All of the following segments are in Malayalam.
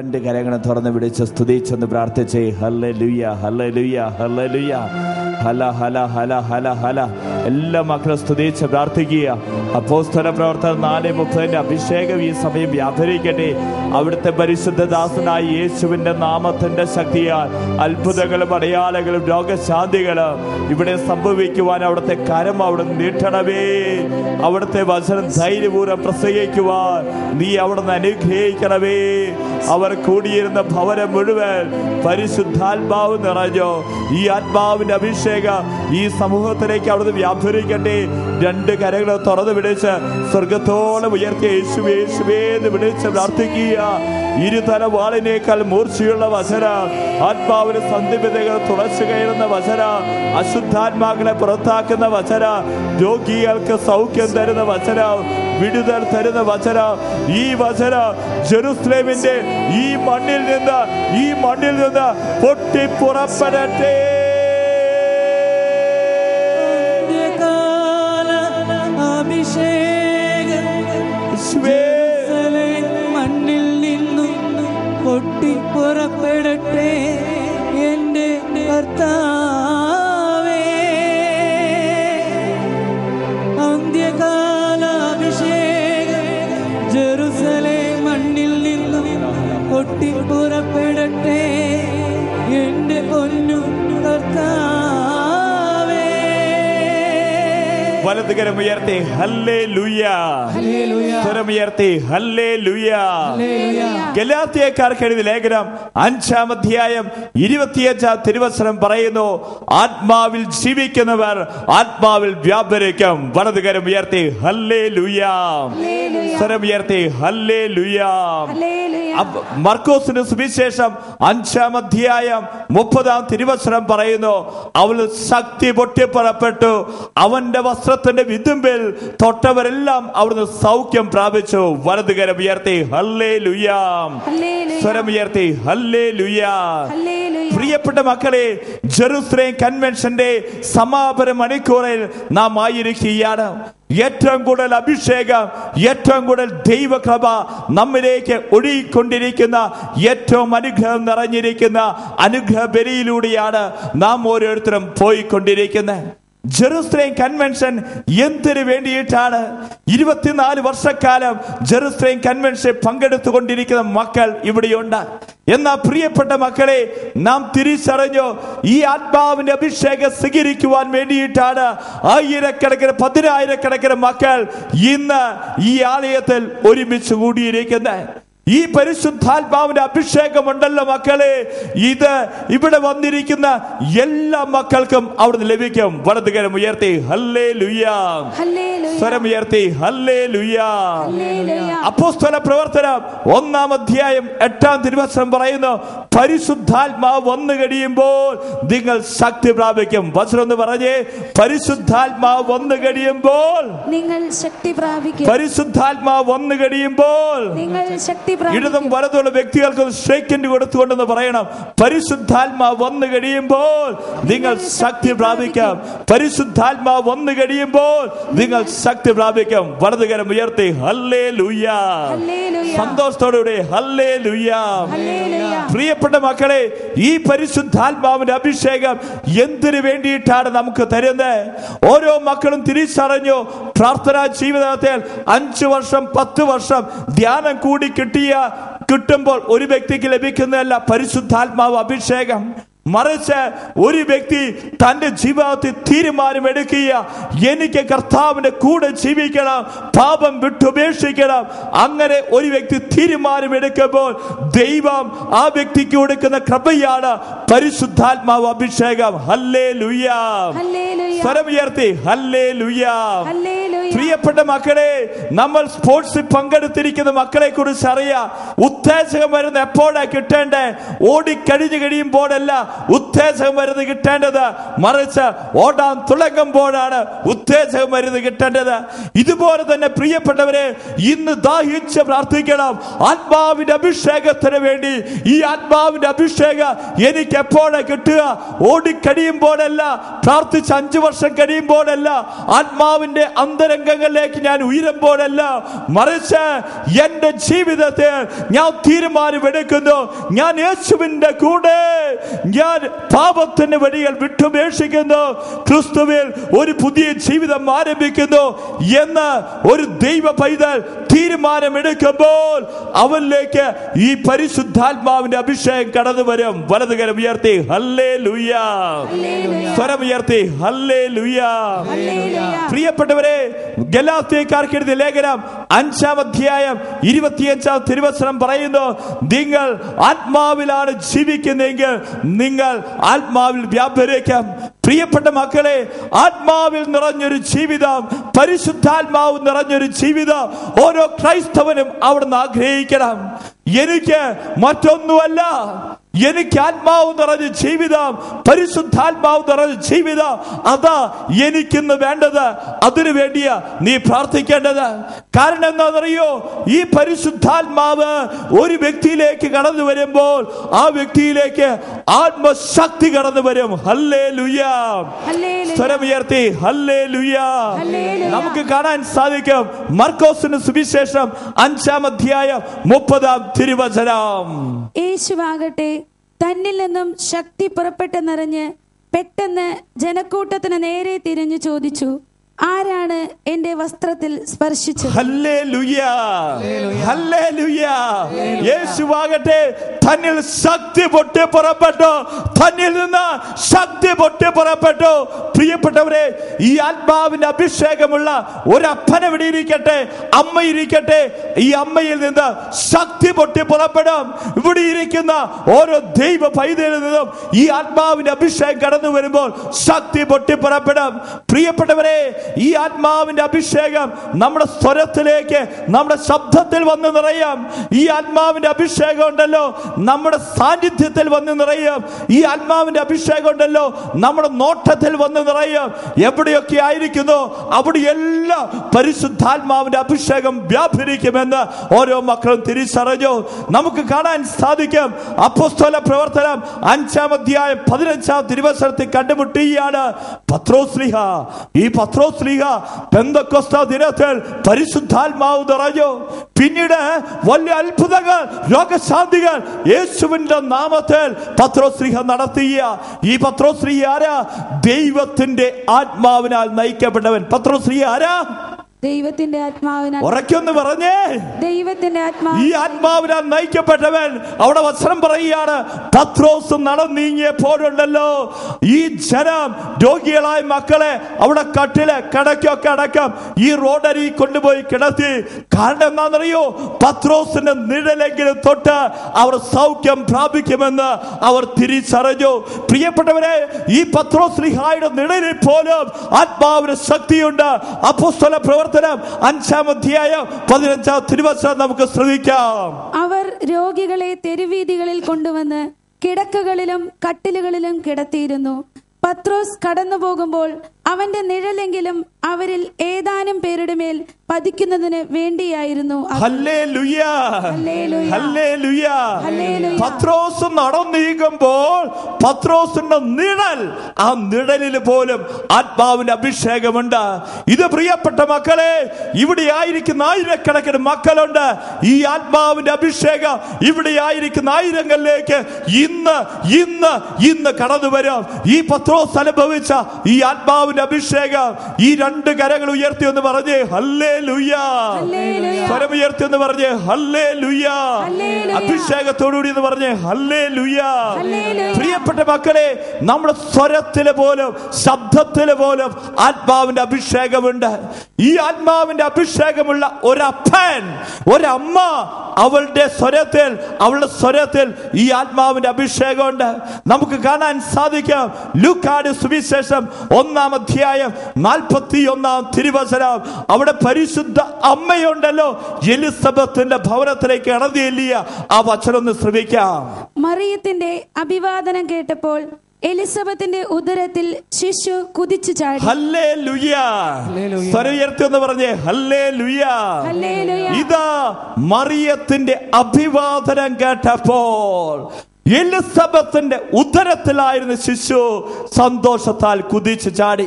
രണ്ട് കരങ്ങളെ തുറന്ന് പിടിച്ച് സ്തുതിച്ചെന്ന് പ്രാർത്ഥിച്ചേ ഹല്ല ലുയ്യ ഹല്ല ലുയ്യ ഹല്ല ലുയ്യ ഹല ഹല ഹല ഹല ഹല എല്ലാ മക്കളും സ്തുതിച്ച് പ്രാർത്ഥിക്കുക അപ്പോസ്തല പ്രവർത്തനം നാല് മുപ്പതിന്റെ അഭിഷേകം ഈ സമയം വ്യാപരിക്കട്ടെ അവിടുത്തെ പരിശുദ്ധദാസനായ യേശുവിന്റെ നാമത്തിന്റെ ശക്തിയാൽ അത്ഭുതങ്ങളും അടയാളങ്ങളും രോഗശാന്തികളും ഇവിടെ സംഭവിക്കുവാൻ അവിടുത്തെ കരം അവിടെ നീട്ടണമേ അവിടുത്തെ വചനം ധൈര്യപൂർവ്വം പ്രസംഗിക്കുവാൻ നീ അവിടുന്ന് അനുഗ്രഹിക്കണമേ അവർ കൂടിയിരുന്ന ഭവനം മുഴുവൻ പരിശുദ്ധാത്മാവ് നിറഞ്ഞു ഈ ആത്മാവിന്റെ അഭിഷേകം ഈ സമൂഹത്തിലേക്ക് അവിടുന്ന് വ്യാപരിക്കട്ടെ രണ്ട് കരകളെ തുറന്ന് വിളിച്ച് സ്വർഗത്തോളം ഉയർത്തി യേശുവേ യേശുവേ എന്ന് വിളിച്ച് പ്രാർത്ഥിക്കുക ഇരുതല വാളിനേക്കാൾ മൂർച്ചയുള്ള വചന ആത്മാവിന് സന്ധിബിതകൾ തുളച്ചു കയറുന്ന വചന അശുദ്ധാത്മാക്കളെ പുറത്താക്കുന്ന വചന രോഗികൾക്ക് സൗഖ്യം തരുന്ന വചന വിടുതൽ തരുന്ന വചന ഈ വചന ജെറുസലേമിന്റെ ഈ മണ്ണിൽ നിന്ന് ഈ മണ്ണിൽ നിന്ന് പൊട്ടി പുറപ്പെടട്ടെ അന്ത്യകാല അഭിഷേകം യേശുവേ, ജെറുസലേം മണ്ണിൽ നിന്നും പൊട്ടി പുറപ്പെടട്ടെ എൻ്റെ കർത്താവേ അന്ത്യകാല അഭിഷേകം ജെറുസലേം മണ്ണിൽ നിന്നും പൊട്ടി പുറപ്പെടട്ടെ എൻ്റെ പൊന്നു കർത്താവേ വലതുകരം ഉയർത്തി ഹല്ലേ ലുയ ഹല്ലേലൂയ. സ്വരമുയർത്തി ഹല്ലേ ലുയ ഹല്ലേലൂയ. ഗലാത്തിയക്കാർക്ക് എഴുതിയ ലേഖനം അഞ്ചാം അധ്യായം ഇരുപത്തിയഞ്ചാം തിരുവസനം പറയുന്നു ആത്മാവിൽ ജീവിക്കുന്നവർ ആത്മാവിൽ വ്യാപരിക്കും വലതുകരം ഉയർത്തി ഹല്ലേ ലുയാം സ്വരം ഉയർത്തി ഹല്ലേ ലുയാം അപ്പ- മർക്കോസിന് സുവിശേഷം അഞ്ചാം അധ്യായം മുപ്പതാം തിരുവസനം പറയുന്നു അവൾ ശക്തി പൊട്ടിപ്പുറപ്പെട്ടു അവന്റെ വസ്ത്രത്തിന്റെ വിതുമ്പിൽ തൊട്ടവരെല്ലാം അവിടുന്ന് സൗഖ്യം പ്രാപിച്ചു വലതുകരം ഉയർത്തി ഹല്ലേ ലുയാം സ്വരം ഉയർത്തി ഹല്ലേ ലുയാം പ്രിയപ്പെട്ട മക്കളെ ജെറുസലേം കൺവെൻഷന്റെ സമാപന മണിക്കൂറിൽ നാം ആയിരിക്കുകയാണ് ഏറ്റവും കൂടുതൽ അഭിഷേകം ഏറ്റവും കൂടുതൽ ദൈവകൃപ നമ്മിലേക്ക് ഒഴുകിക്കൊണ്ടിരിക്കുന്ന ഏറ്റവും അനുഗ്രഹം നിറഞ്ഞിരിക്കുന്ന അനുഗ്രഹ ബലിയിലൂടെയാണ് നാം ഓരോരുത്തരും പോയിക്കൊണ്ടിരിക്കുന്നത് ജെറുസലേം കൺവെൻഷൻ എന്തിനു വേണ്ടിയിട്ടാണ് ഇരുപത്തിനാല് വർഷക്കാലം ജെറുസലേം കൺവെൻഷൻ പങ്കെടുത്തുകൊണ്ടിരിക്കുന്ന മക്കൾ ഇവിടെയുണ്ട് എന്നാ പ്രിയപ്പെട്ട മക്കളെ നാം തിരിച്ചറിഞ്ഞു ഈ ആത്മാവിന്റെ അഭിഷേകം സ്വീകരിക്കുവാൻ വേണ്ടിയിട്ടാണ് ആയിരക്കണക്കിന് പതിനായിരക്കണക്കിന് മക്കൾ ഇന്ന് ഈ ആലയത്തിൽ ഒരുമിച്ച് കൂടിയിരിക്കുന്നത് ഈ പരിശുദ്ധാത്മാവിന്റെ അഭിഷേകമുണ്ടല്ലോ മക്കളെ ഇത് ഇവിടെ വന്നിരിക്കുന്ന എല്ലാ മക്കൾക്കും അവിടുന്ന് ലഭിക്കും വലതുകരം ഉയർത്തി ഹല്ലേ ലുയാം സ്വരം ഉയർത്തി ഹല്ലേ ലുയാം അപ്പോസ്തല പ്രവർത്തനം ഒന്നാം അധ്യായം എട്ടാം തിരുവസനം പറയുന്നു പരിശുദ്ധാത്മാവ് വന്നു കഴിയുമ്പോൾ നിങ്ങൾ ശക്തി പ്രാപിക്കും വചനം എന്ന് പറഞ്ഞേ പരിശുദ്ധാത്മാവ് വന്നു കഴിയുമ്പോൾ നിങ്ങൾ ശക്തി പ്രാപിക്കും പരിശുദ്ധാത്മാവ് വന്നു കഴിയുമ്പോൾ നിങ്ങൾ ശക്തി ഇടതും പ്രാപിക്കും വലതുള്ള വ്യക്തികൾക്ക് ഷേക്കൻഡ് കൊടുത്തുകൊണ്ടെന്ന് പറയണം പരിശുദ്ധാത്മാവ് വന്നു കഴിയുമ്പോൾ നിങ്ങൾ ശക്തി പ്രാപിക്കാം പരിശുദ്ധാത്മാവ് വന്നു കഴിയുമ്പോൾ നിങ്ങൾ ശക്തി പ്രാപിക്കാം വലതുകരം ഉയർത്തി ഹല്ലേ ലുയ്യ ഹല്ലേലൂയ. സന്തോഷത്തോടെ ഹല്ലേ ലുയ്യ ഹല്ലേലൂയ. പ്രിയപ്പെട്ട മക്കളെ ഈ പരിശുദ്ധാത്മാവിന്റെ അഭിഷേകം എന്തിനു വേണ്ടിയിട്ടാണ് നമുക്ക് തരുന്നത് ഓരോ മക്കളും തിരിച്ചറിഞ്ഞു പ്രാർത്ഥനാ ജീവിതത്തിൽ അഞ്ചു വർഷം പത്ത് വർഷം ധ്യാനം കൂടി കിട്ടിയ കിട്ടുമ്പോൾ ഒരു വ്യക്തിക്ക് ലഭിക്കുന്നതല്ല പരിശുദ്ധാത്മാവ് അഭിഷേകം മറിച്ച് ഒരു വ്യക്തി തന്റെ ജീവിതത്തിൽ തീരുമാനമെടുക്കുക എനിക്ക് കർത്താവിന്റെ കൂടെ ജീവിക്കണം പാപം വിട്ടുപേക്ഷിക്കണം അങ്ങനെ ഒരു വ്യക്തി തീരുമാനമെടുക്കുമ്പോൾ ദൈവം ആ വ്യക്തിക്ക് കൊടുക്കുന്ന കൃപയാണ് പരിശുദ്ധാത്മാവ് അഭിഷേകം ഹല്ലേ ലുയ്യാം ഹല്ലേലൂയ. സ്വരമുയർത്തി ഹല്ലേ ലുയ്യാം ഹല്ലേലൂയ. പ്രിയപ്പെട്ട മക്കളെ നമ്മൾ സ്പോർട്സിൽ പങ്കെടുത്തിരിക്കുന്ന മക്കളെ കുറിച്ച് അറിയാം ഉത്തേജകം വരുന്ന എപ്പോഴാ കിട്ടേണ്ടേ ഓടിക്കഴിഞ്ഞു കഴിയുമ്പോഴല്ല ഉത്തേജകം മരുന്ന് കിട്ടേണ്ടത് മറിച്ച് ഓടാൻ തുടങ്ങുമ്പോഴാണ് ഉത്തേജകം മരുന്ന് കിട്ടേണ്ടത് ഇതുപോലെ തന്നെ പ്രിയപ്പെട്ടവരെ ഇന്ന് ദാഹിച്ച് പ്രാർത്ഥിക്കണം ആത്മാവിന്റെ അഭിഷേകത്തിന് വേണ്ടി ഈ ആത്മാവിന്റെ അഭിഷേകം എനിക്ക് എപ്പോഴാ കിട്ടുക ഓടിക്കഴിയുമ്പോഴല്ല പ്രാർത്ഥിച്ച് അഞ്ചു വർഷം കഴിയുമ്പോഴല്ല ആത്മാവിന്റെ അന്തരംഗ രംഗങ്ങളിലേക്ക് ഞാൻ ഉയരുമ്പോഴല്ല മറിച്ച് എന്റെ ജീവിതത്തിൽ ഞാൻ തീരുമാനമെടുക്കുന്നു ഞാൻ യേശുവിന്റെ കൂടെ ഞാൻ പാപത്തിന്റെ വഴികൾ വിട്ടുപേക്ഷിക്കുന്നു ക്രിസ്തുവിൽ ഒരു പുതിയ ജീവിതം ആരംഭിക്കുന്നു എന്ന് ഒരു ദൈവ പൈതൽ തീരുമാനമെടുക്കുമ്പോൾ അവനിലേക്ക് ഈ പരിശുദ്ധാത്മാവിന്റെ അഭിഷേകം കടന്നു വരും വലതുകരം ഉയർത്തി ഹല്ലേ ലുയാ സ്വരം ഉയർത്തി ഹല്ലേ ലുയാ പ്രിയപ്പെട്ടവരെ ഗലാത്തിയക്കാർക്ക് എഴുതിയ ലേഖനം അഞ്ചാം അധ്യായം ഇരുപത്തിയഞ്ചാം തിരുവസനം പറയുന്നു നിങ്ങൾ ആത്മാവിലാണ് ജീവിക്കുന്നതെങ്കിൽ നിങ്ങൾ ആത്മാവിൽ വ്യാപരിക്കാം പ്രിയപ്പെട്ട മക്കളെ ആത്മാവിൽ നിറഞ്ഞൊരു ജീവിതം പരിശുദ്ധാത്മാവ് നിറഞ്ഞൊരു ജീവിതം ഓരോ ക്രൈസ്തവനും അവിടുന്ന് ആഗ്രഹിക്കണം എനിക്ക് മറ്റൊന്നുമല്ല എനിക്ക് ആത്മാവ് നിറഞ്ഞ ജീവിതം പരിശുദ്ധാത്മാവ് നിറഞ്ഞ ജീവിതം അതാ എനിക്കിന്ന് വേണ്ടത് അതിനു വേണ്ടിയാ നീ പ്രാർത്ഥിക്കേണ്ടത് കാരണം എന്താണെന്നറിയോ ഈ പരിശുദ്ധാത്മാവ് ഒരു വ്യക്തിയിലേക്ക് കടന്നു വരുമ്പോൾ ആ വ്യക്തിയിലേക്ക് ആത്മശക്തി കടന്നു വരും ഹല്ലേ ലുയാ ഹല്ലേലൂയ. സ്വരമുയർത്തി ഹല്ലേ ലുയാ ഹല്ലേലൂയ. നമുക്ക് കാണാൻ സാധിക്കും മർക്കോസിന് സുവിശേഷം അഞ്ചാം അധ്യായം മുപ്പതാം തിരുവചനം യേശുവാകട്ടെ തന്നിൽ നിന്നും ശക്തി പുറപ്പെട്ടെന്നറിഞ്ഞ് പെട്ടെന്ന് ജനക്കൂട്ടത്തിന് നേരെ തിരിഞ്ഞു ചോദിച്ചു ആരാണ് എന്റെ വസ്ത്രത്തിൽ സ്പർശിച്ചത് ഹല്ലേലൂയ. ഹല്ലേലൂയ. യേശുവാകട്ടെ തന്നിൽ ശക്തി പൊട്ടി പുറപ്പെട്ടു തന്നിൽ നിന്ന് ശക്തി പൊട്ടി പുറപ്പെട്ടു പ്രിയപ്പെട്ടവരെ ഈ ആത്മാവിന്റെ അഭിഷേകമുള്ള ഒരു അപ്പൻ ഇവിടെ ഇരിക്കട്ടെ അമ്മ ഇരിക്കട്ടെ ഈ അമ്മയിൽ നിന്ന് ശക്തി പൊട്ടി പുറപ്പെടും ഇവിടെ ഇരിക്കുന്ന ഓരോ ദൈവ പൈതലിൽ നിന്നും ഈ ആത്മാവിന്റെ അഭിഷേകം കടന്നു വരുമ്പോൾ ശക്തി പൊട്ടി പുറപ്പെടും പ്രിയപ്പെട്ടവരെ ഈ ആത്മാവിന്റെ അഭിഷേകം നമ്മുടെ സ്വരത്തിലേക്ക് നമ്മുടെ ശബ്ദത്തിൽ വന്ന് നിറയാം ഈ ആത്മാവിന്റെ അഭിഷേകം ഉണ്ടല്ലോ നമ്മുടെ സാന്നിധ്യത്തിൽ വന്ന് നിറയും ഈ ആത്മാവിന്റെ അഭിഷേകം ഉണ്ടല്ലോ നമ്മുടെ നോട്ടത്തിൽ വന്ന് നിറയും എവിടെയൊക്കെ ആയിരിക്കുന്നു അവിടെയെല്ലാം പരിശുദ്ധാത്മാവിന്റെ അഭിഷേകം വ്യാപരിക്കുമെന്ന് ഓരോ മക്കളും തിരിച്ചറിഞ്ഞു നമുക്ക് കാണാൻ സാധിക്കും അപ്പോസ്തല പ്രവർത്തനം അഞ്ചാം അധ്യായം പതിനഞ്ചാം തിരുവസരത്തിൽ കണ്ടുമുട്ടിയാണ് പത്രോസ്ലിഹ ഈ പത്രോസ്ലിഹ പെന്തക്കൊസ്ത ദിനത്തിൽ പരിശുദ്ധാത്മാവ് നിറഞ്ഞു പിന്നീട് വലിയ അത്ഭുതങ്ങൾ രോഗശാന്തികൾ യേശുവിന്റെ നാമത്തിൽ പത്രോസ്ലിഹ നടത്തിയ ഈ പത്രോസ്ലിഹ ആരാ ദൈവത്തിന്റെ ആത്മാവിനാൽ നയിക്കപ്പെട്ടവൻ പത്രോസ്ലിഹ ആരാ ദൈവത്തിന്റെ ആത്മാവിനാൽ ഉറക്കൊന്ന് പറഞ്ഞേ ദൈവത്തിന്റെ ഈ ആത്മാവ് ആത്മാവിനാൽ നയിക്കപ്പെട്ടവൻ അവിടെ വസ്ത്രം പറയുകയാണ് പത്രോസ് നടന്നീങ്ങിയപ്പോഴുണ്ടല്ലോ ഈ ജനം രോഗികളായ മക്കളെ അവിടെ കട്ടില് കിടക്കൊക്കെ അടക്കം ഈ റോഡരി കൊണ്ടുപോയി കിടത്തി കാരണം എന്താണെന്നറിയോ പത്രോസിന്റെ നിഴലെങ്കിലും തൊട്ട് അവർ സൗഖ്യം പ്രാപിക്കുമെന്ന് അവർ തിരിച്ചറിഞ്ഞു പ്രിയപ്പെട്ടവരെ ഈ പത്രോസ് ലിഹായുടെ നിഴലിൽ പോലും ആത്മാവിന് ശക്തിയുണ്ട് അപ്പോസ്തല പ്രവർത്തനം അഞ്ചാം അധ്യായം പതിനഞ്ചാം തിരുവചനം നമുക്ക് ശ്രദ്ധിക്കാം അവർ രോഗികളെ തെരുവീതികളിൽ കൊണ്ടുവന്ന് കിടക്കകളിലും കട്ടിലുകളിലും കിടത്തിയിരുന്നു പത്രോസ് കടന്നു പോകുമ്പോൾ അവന്റെ നിഴലെങ്കിലും അവരിൽ ഏതാനും പേരുടെ മേൽ പതിക്കുന്നതിന് വേണ്ടിയായിരുന്നു അത്. ഹല്ലേലൂയ. ഹല്ലേലൂയ. ഹല്ലേലൂയ. ഹല്ലേലൂയ. പത്രോസ് നടന്നീകുമ്പോൾ പത്രോസിന്റെ നിഴൽ ആ നിഴലിൽ പോലും ആത്മാവിന്റെ അഭിഷേകമുണ്ട് ഇത് പ്രിയപ്പെട്ട മക്കളെ ഇവിടെ ആയിരിക്കുന്ന ആയിരക്കണക്കിന് മക്കളുണ്ട് ഈ ആത്മാവിന്റെ അഭിഷേകം ഇവിടെ ആയിരിക്കുന്ന ആയിരങ്ങളിലേക്ക് ഇന്ന് ഇന്ന് ഇന്ന് കടന്നു വരും ഈ പത്രോസ് അനുഭവിച്ച ഈ ആത്മാവിന്റെ അഭിഷേകം ഈ രണ്ട് കരങ്ങൾ ഉയർത്തി എന്ന് പറഞ്ഞേ ഹല്ലേ ലുയ്യ ഹല്ലേലൂയ. സ്വരം ഉയർത്തി എന്ന് പറഞ്ഞേ ഹല്ലേ ലുയ്യ ഹല്ലേലൂയ. അഭിഷേകത്തോടുകൂടി എന്ന് പറഞ്ഞേ ഹല്ലേ ലുയ്യ ഹല്ലേലൂയ. പ്രിയപ്പെട്ട മക്കളെ നമ്മുടെ സ്വരത്തില് പോലും ശബ്ദത്തില് പോലും ആത്മാവിന്റെ അഭിഷേകമുണ്ട് ഈ ആത്മാവിന്റെ അഭിഷേകമുള്ള ഒരപ്പൻ ഒരമ്മ അവളുടെ സ്വരത്തിൽ അവളുടെ സ്വരത്തിൽ ഈ ആത്മാവിന്റെ അഭിഷേകമുണ്ട് നമുക്ക് കാണാൻ സാധിക്കും ലൂക്കാട് സുവിശേഷം ഒന്നാം അധ്യായം നാൽപ്പത്തി ഒന്നാം തിരുവചനം അവിടെ പരിശുദ്ധ അമ്മയുണ്ടല്ലോ എലിസബത്തിന്റെ ഭവനത്തിലേക്ക് ഇണതിയെല്ലിയ ആ വചനം ഒന്ന് ശ്രമിക്കാം മറിയത്തിന്റെ അഭിവാദനം കേട്ടപ്പോൾ എലിസബത്തിന്റെ ഉദരത്തിൽ ശിശു കുതിച്ചു ചാടി ഹല്ലേ ലുയ ഹല്ലേലൂയ. സ്വരം ഉയർത്തി എന്ന് പറഞ്ഞേ ഹല്ലേ ലുയ ഹല്ലേലൂയ. ഇതാ മറിയത്തിന്റെ അഭിവാദനം കേട്ടപ്പോൾ എലിസബത്തിന്റെ ഉദരത്തിലായിരുന്ന ശിശു സന്തോഷത്താൽ കുതിച്ചു ചാടി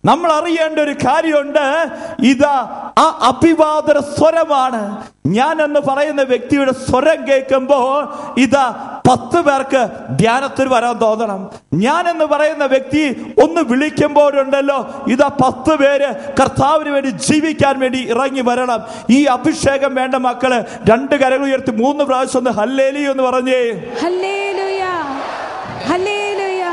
നമ്മൾ അറിയേണ്ട ഒരു കാര്യമുണ്ട് ഇതാ ആ അഭിവാദന സ്വരമാണ് ഞാൻ എന്ന് പറയുന്ന വ്യക്തിയുടെ സ്വരം കേൾക്കുമ്പോൾ ഇതാ പത്ത് പേർക്ക് ധ്യാനത്തിൽ വരാൻ തോന്നണം ഞാൻ എന്ന് പറയുന്ന വ്യക്തി ഒന്ന് വിളിക്കുമ്പോഴുണ്ടല്ലോ ഇതാ പത്ത് പേര് കർത്താവിന് വേണ്ടി ജീവിക്കാൻ വേണ്ടി ഇറങ്ങി വരണം ഈ അഭിഷേകം വേണ്ട മക്കള് രണ്ട് കരകൾ ഉയർത്തി മൂന്ന് പ്രാവശ്യം ഒന്ന് ഹല്ലേലി എന്ന് പറഞ്ഞേ ഹല്ലേലൂയ ഹല്ലേലൂയ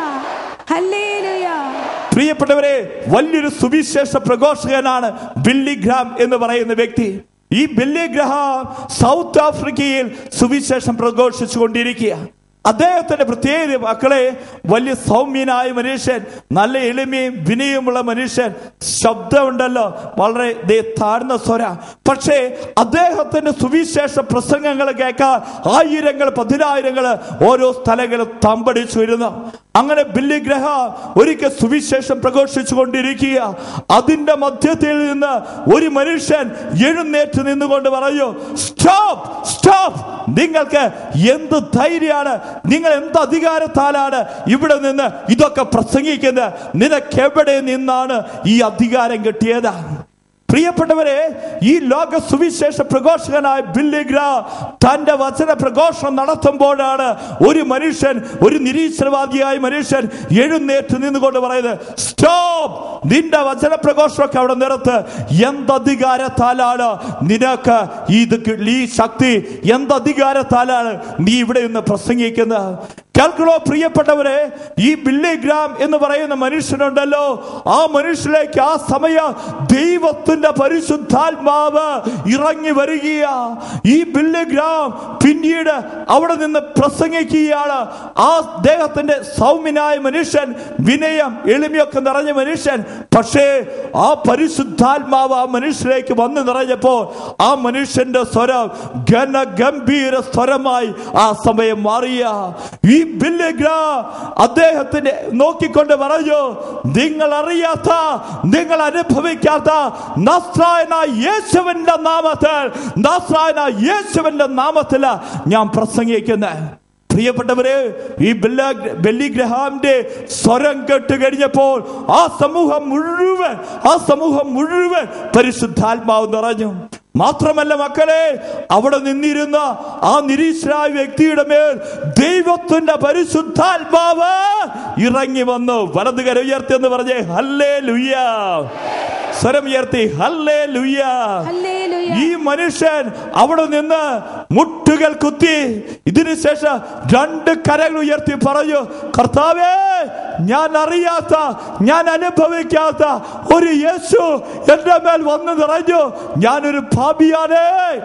ഹല്ലേലൂയ പ്രിയപ്പെട്ടവരെ വലിയൊരു സുവിശേഷ പ്രഘോഷകനാണ് ബില്ലി ഗ്രാം എന്ന് പറയുന്ന വ്യക്തി ഈ ബില്ലി ഗ്രഹാം സൗത്ത് ആഫ്രിക്കയിൽ സുവിശേഷം പ്രഘോഷിച്ചു കൊണ്ടിരിക്കുക അദ്ദേഹത്തിന്റെ പ്രത്യേകത മക്കളെ വലിയ സൗമ്യനായ മനുഷ്യൻ നല്ല എളിമയും വിനയമുള്ള മനുഷ്യൻ ശബ്ദമുണ്ടല്ലോ വളരെ ദേ താഴ്ന്ന സ്വര പക്ഷേ അദ്ദേഹത്തിന്റെ സുവിശേഷ പ്രസംഗങ്ങൾ കേൾക്കാൻ ആയിരങ്ങൾ പതിനായിരങ്ങൾ ഓരോ സ്ഥലങ്ങളും തമ്പടിച്ചു വരുന്നു അങ്ങനെ ബില്ലി ഗ്രഹാം ഒരിക്കൽ സുവിശേഷം പ്രഘോഷിച്ചു കൊണ്ടിരിക്കുക അതിന്റെ മധ്യത്തിൽ നിന്ന് ഒരു മനുഷ്യൻ എഴുന്നേറ്റ് നിന്നുകൊണ്ട് പറയൂ സ്റ്റോപ്പ് സ്റ്റോപ്പ് നിങ്ങൾക്ക് എന്ത് ധൈര്യമാണ് നിങ്ങൾ എന്ത് അധികാരത്താലാണ് ഇവിടെ നിന്ന് ഇതൊക്കെ പ്രസംഗിക്കുന്നത് നിനക്ക് എവിടെ നിന്നാണ് ഈ അധികാരം കിട്ടിയത് പ്രിയപ്പെട്ടവരെ ഈ ലോക സുവിശേഷ പ്രഘോഷകനായ ബില്ലിഗ്ര തന്റെ വചന പ്രഘോഷണം നടത്തുമ്പോഴാണ് ഒരു മനുഷ്യൻ ഒരു നിരീശ്വരവാദിയായ മനുഷ്യൻ എഴുന്നേറ്റ് നിന്നുകൊണ്ട് പറയുന്നത് സ്റ്റോപ്പ് നിന്റെ വചന പ്രഘോഷമൊക്കെ അവിടെ നിർത്ത് എന്തധികാരത്താലാണ് നിനക്ക് ഇത് കി- ഈ ശക്തി എന്തധികാരത്താലാണ് നീ ഇവിടെ നിന്ന് പ്രസംഗിക്കുന്നത് കേൾക്കണോ പ്രിയപ്പെട്ടവരെ ഈ ബില്ലിഗ്രാം എന്ന് പറയുന്ന മനുഷ്യനുണ്ടല്ലോ ആ മനുഷ്യലേക്ക് ആ സമയം ദൈവത്തിന്റെ പരിശുദ്ധാത്മാവ് ഇറങ്ങി വരികയാ ഈ ബില്ലിഗ്രാം പിന്നീട് അവിടെ നിന്ന് പ്രസംഗിക്കുകയാണ് ആ അദ്ദേഹത്തിന്റെ സൗമ്യനായ മനുഷ്യൻ വിനയം എളിമയൊക്കെ നിറഞ്ഞ മനുഷ്യൻ പക്ഷേ ആ പരിശുദ്ധാത്മാവ് ആ മനുഷ്യലേക്ക് വന്ന് നിറഞ്ഞപ്പോൾ ആ മനുഷ്യന്റെ സ്വരം ഘനഗംഭീര സ്വരമായി ആ സമയം മാറിയ ഈ ബില്ലിഗ്രാ അദ്ദേഹത്തിന്റെ നോക്കിക്കൊണ്ട് പറഞ്ഞു നിങ്ങൾ അറിയാത്ത നിങ്ങൾ അനുഭവിക്കാത്ത നസ്രായന യേശുവിന്റെ നാമത്തിൽ നസ്രായന യേശുവിന്റെ നാമത്തിൽ ഞാൻ പ്രസംഗിക്കുന്നത് പ്രിയപ്പെട്ടവരെ ഈ ബെല്ല- ബെല്ലിഗ്രഹാമിന്റെ സ്വരം കേട്ട് കഴിഞ്ഞപ്പോൾ ആ സമൂഹം മുഴുവൻ ആ സമൂഹം മുഴുവൻ പരിശുദ്ധാത്മാവ് നിറഞ്ഞു മാത്രമല്ല മക്കളെ അവിടെ നിന്നിരുന്ന ആ നിരീശ്വരായ വ്യക്തിയുടെ മേൽ ദൈവത്തിന്റെ പരിശുദ്ധാത്മാവ് ഇറങ്ങി വന്നു വലത് കര ഉയർത്തി എന്ന് പറഞ്ഞേ ഹല്ലേ ലുയ്യ സ്വരം ഉയർത്തി ഹല്ലേ ലുയ്യ ഹല്ലേലൂയ ഈ മനുഷ്യൻ അവിടെ നിന്ന് മുട്ടുകൾ കുത്തി ഇതിനുശേഷം രണ്ട് കരകൾ ഉയർത്തി പറഞ്ഞു കർത്താവേ ഞാൻ അറിയാത്ത ഞാൻ അനുഭവിക്കാത്ത ഒരു യേശു എന്റെ മേൽ വന്നു നിറഞ്ഞു ഞാനൊരു ഭാബിയാണേ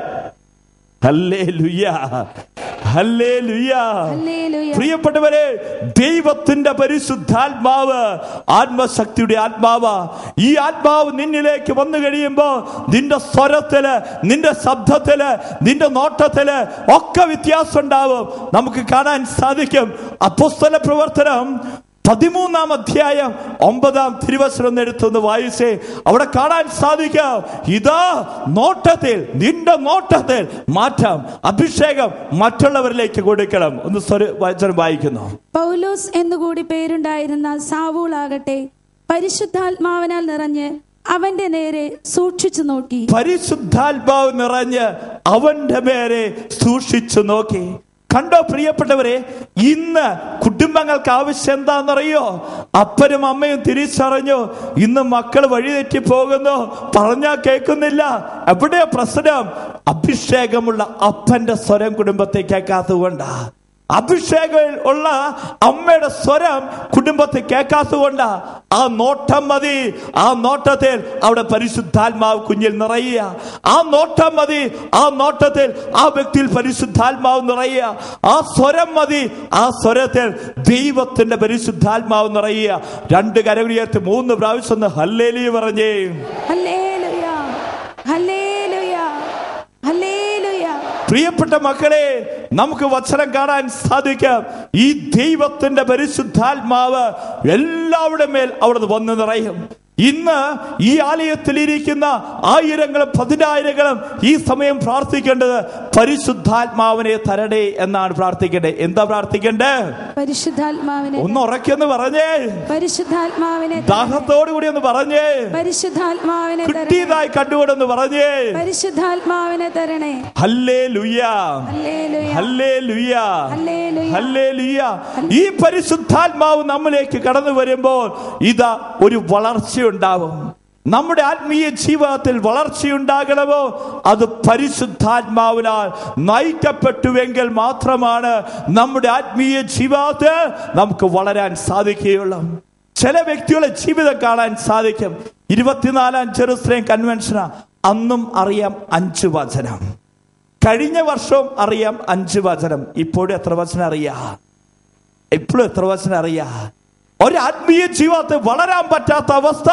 ഹല്ലേ ലുയ്യ ഹല്ലേ ലുയ്യ ഹല്ലേലൂയ പ്രിയപ്പെട്ടവരെ ദൈവത്തിന്റെ പരിശുദ്ധാത്മാവ് ആത്മശക്തിയുടെ ആത്മാവ് ഈ ആത്മാവ് നിന്നിലേക്ക് വന്നു കഴിയുമ്പോൾ നിന്റെ സ്വരത്തില് നിന്റെ ശബ്ദത്തില് നിന്റെ നോട്ടത്തില് ഒക്കെ വ്യത്യാസം ഉണ്ടാവും നമുക്ക് കാണാൻ സാധിക്കും അപ്പോസ്തല പ്രവർത്തനം പതിമൂന്നാം അധ്യായം ഒമ്പതാം തിരുവസനം എടുത്തൊന്ന് വായിച്ചേ അവിടെ കാണാൻ സാധിക്കാം ഇതാ നോട്ടത്തിൽ നിന്റെ നോട്ടത്തിൽ മാറ്റം അഭിഷേകം മറ്റുള്ളവരിലേക്ക് കൊടുക്കണം ഒന്ന് സ്വര വചനം വായിക്കുന്നു പൗലോസ് എന്നുകൂടി പേരുണ്ടായിരുന്ന സാവൂളാകട്ടെ പരിശുദ്ധാത്മാവിനാൽ നിറഞ്ഞ് അവന്റെ നേരെ സൂക്ഷിച്ചു നോക്കി പരിശുദ്ധാത്മാവ് നിറഞ്ഞ് അവന്റെ പേരെ സൂക്ഷിച്ചു നോക്കി കണ്ടോ പ്രിയപ്പെട്ടവരെ ഇന്ന് കുടുംബങ്ങൾക്ക് ആവശ്യം എന്താണെന്നറിയോ അപ്പനും അമ്മയും തിരിച്ചറിഞ്ഞു ഇന്ന് മക്കൾ വഴിതെറ്റി പോകുന്നു പറഞ്ഞാൽ കേൾക്കുന്നില്ല എവിടെയാ പ്രശ്നം അഭിഷേകമുള്ള അപ്പന്റെ സ്വരം കുടുംബത്തെ കേൾക്കാത്തതുകൊണ്ടാ അഭിഷേകം ഉള്ള അമ്മയുടെ സ്വരം കുടുംബത്തിൽ കേൾക്കാത്തതുകൊണ്ടാ ആ നോട്ടം മതി ആ നോട്ടത്തിൽ അവിടെ പരിശുദ്ധാത്മാവ് കുഞ്ഞിൽ നിറയുക ആ നോട്ടം മതി ആ നോട്ടത്തിൽ ആ വ്യക്തിയിൽ പരിശുദ്ധാത്മാവ് നിറയുക ആ സ്വരം മതി ആ സ്വരത്തിൽ ദൈവത്തിന്റെ പരിശുദ്ധാത്മാവ് നിറയുക രണ്ട് കരവിളിയർത്ത് മൂന്ന് പ്രാവശ്യം ഒന്ന് ഹല്ലേലി പറഞ്ഞേ ഹല്ലേലൂയ ഹല്ലേലൂയ ഹല്ലേലൂയ പ്രിയപ്പെട്ട മക്കളെ നമുക്ക് വചനം കാണാൻ സാധിക്കാം ഈ ദൈവത്തിന്റെ പരിശുദ്ധാത്മാവ് എല്ലാവരുടെ മേൽ അവിടെ വന്ന് നിറയും ഇന്ന് ഈ ആലയത്തിൽ ഇരിക്കുന്ന ആയിരങ്ങളും പതിനായിരങ്ങളും ഈ സമയം പ്രാർത്ഥിക്കേണ്ടത് പരിശുദ്ധാത്മാവിനെ തരണേ എന്നാണ് പ്രാർത്ഥിക്കേണ്ടത് എന്താ പ്രാർത്ഥിക്കേണ്ടേ പരിശുദ്ധാത്മാവിനെ ഒന്ന് ഉറക്കെന്ന് പറഞ്ഞേ പരിശുദ്ധാത്മാവിനെ തരണേ. ദാഹത്തോടു കൂടി ഒന്ന് പറഞ്ഞേ പരിശുദ്ധാത്മാവിനെ തരണേ കിട്ടിയതായി കണ്ടുകൊണ്ടെന്ന് പറഞ്ഞേ പരിശുദ്ധാത്മാവിനെ തരണേ ഹല്ലേ ലുയ്യ ഹല്ലേലൂയ ഹല്ലേ ലുയ്യ ഹല്ലേലൂയ ഹല്ലേ ലുയ്യ ഈ പരിശുദ്ധാത്മാവ് നമ്മിലേക്ക് കടന്നു വരുമ്പോൾ ഇതാ ഒരു വളർച്ചയുണ്ടാവും നമ്മുടെ ആത്മീയ ജീവിതത്തിൽ വളർച്ചയുണ്ടാകണമോ അത് പരിശുദ്ധാത്മാവിനാൽ നയിക്കപ്പെട്ടുവെങ്കിൽ മാത്രമാണ് നമ്മുടെ ആത്മീയ ജീവിതത്തിൽ നമുക്ക് വളരാൻ സാധിക്കുകയുള്ളൂ ചില വ്യക്തികളെ ജീവിതം കാണാൻ സാധിക്കും ഇരുപത്തിനാലാം ജെറുസലേം കൺവെൻഷന അന്നും അറിയാം അഞ്ച് വചനം കഴിഞ്ഞ വർഷവും അറിയാം അഞ്ച് വചനം ഇപ്പോഴും എത്ര വചനം അറിയാ ഇപ്പോഴും എത്ര വചനം അറിയാ ഒരു ആത്മീയ ജീവിതത്തിൽ വളരാൻ പറ്റാത്ത അവസ്ഥ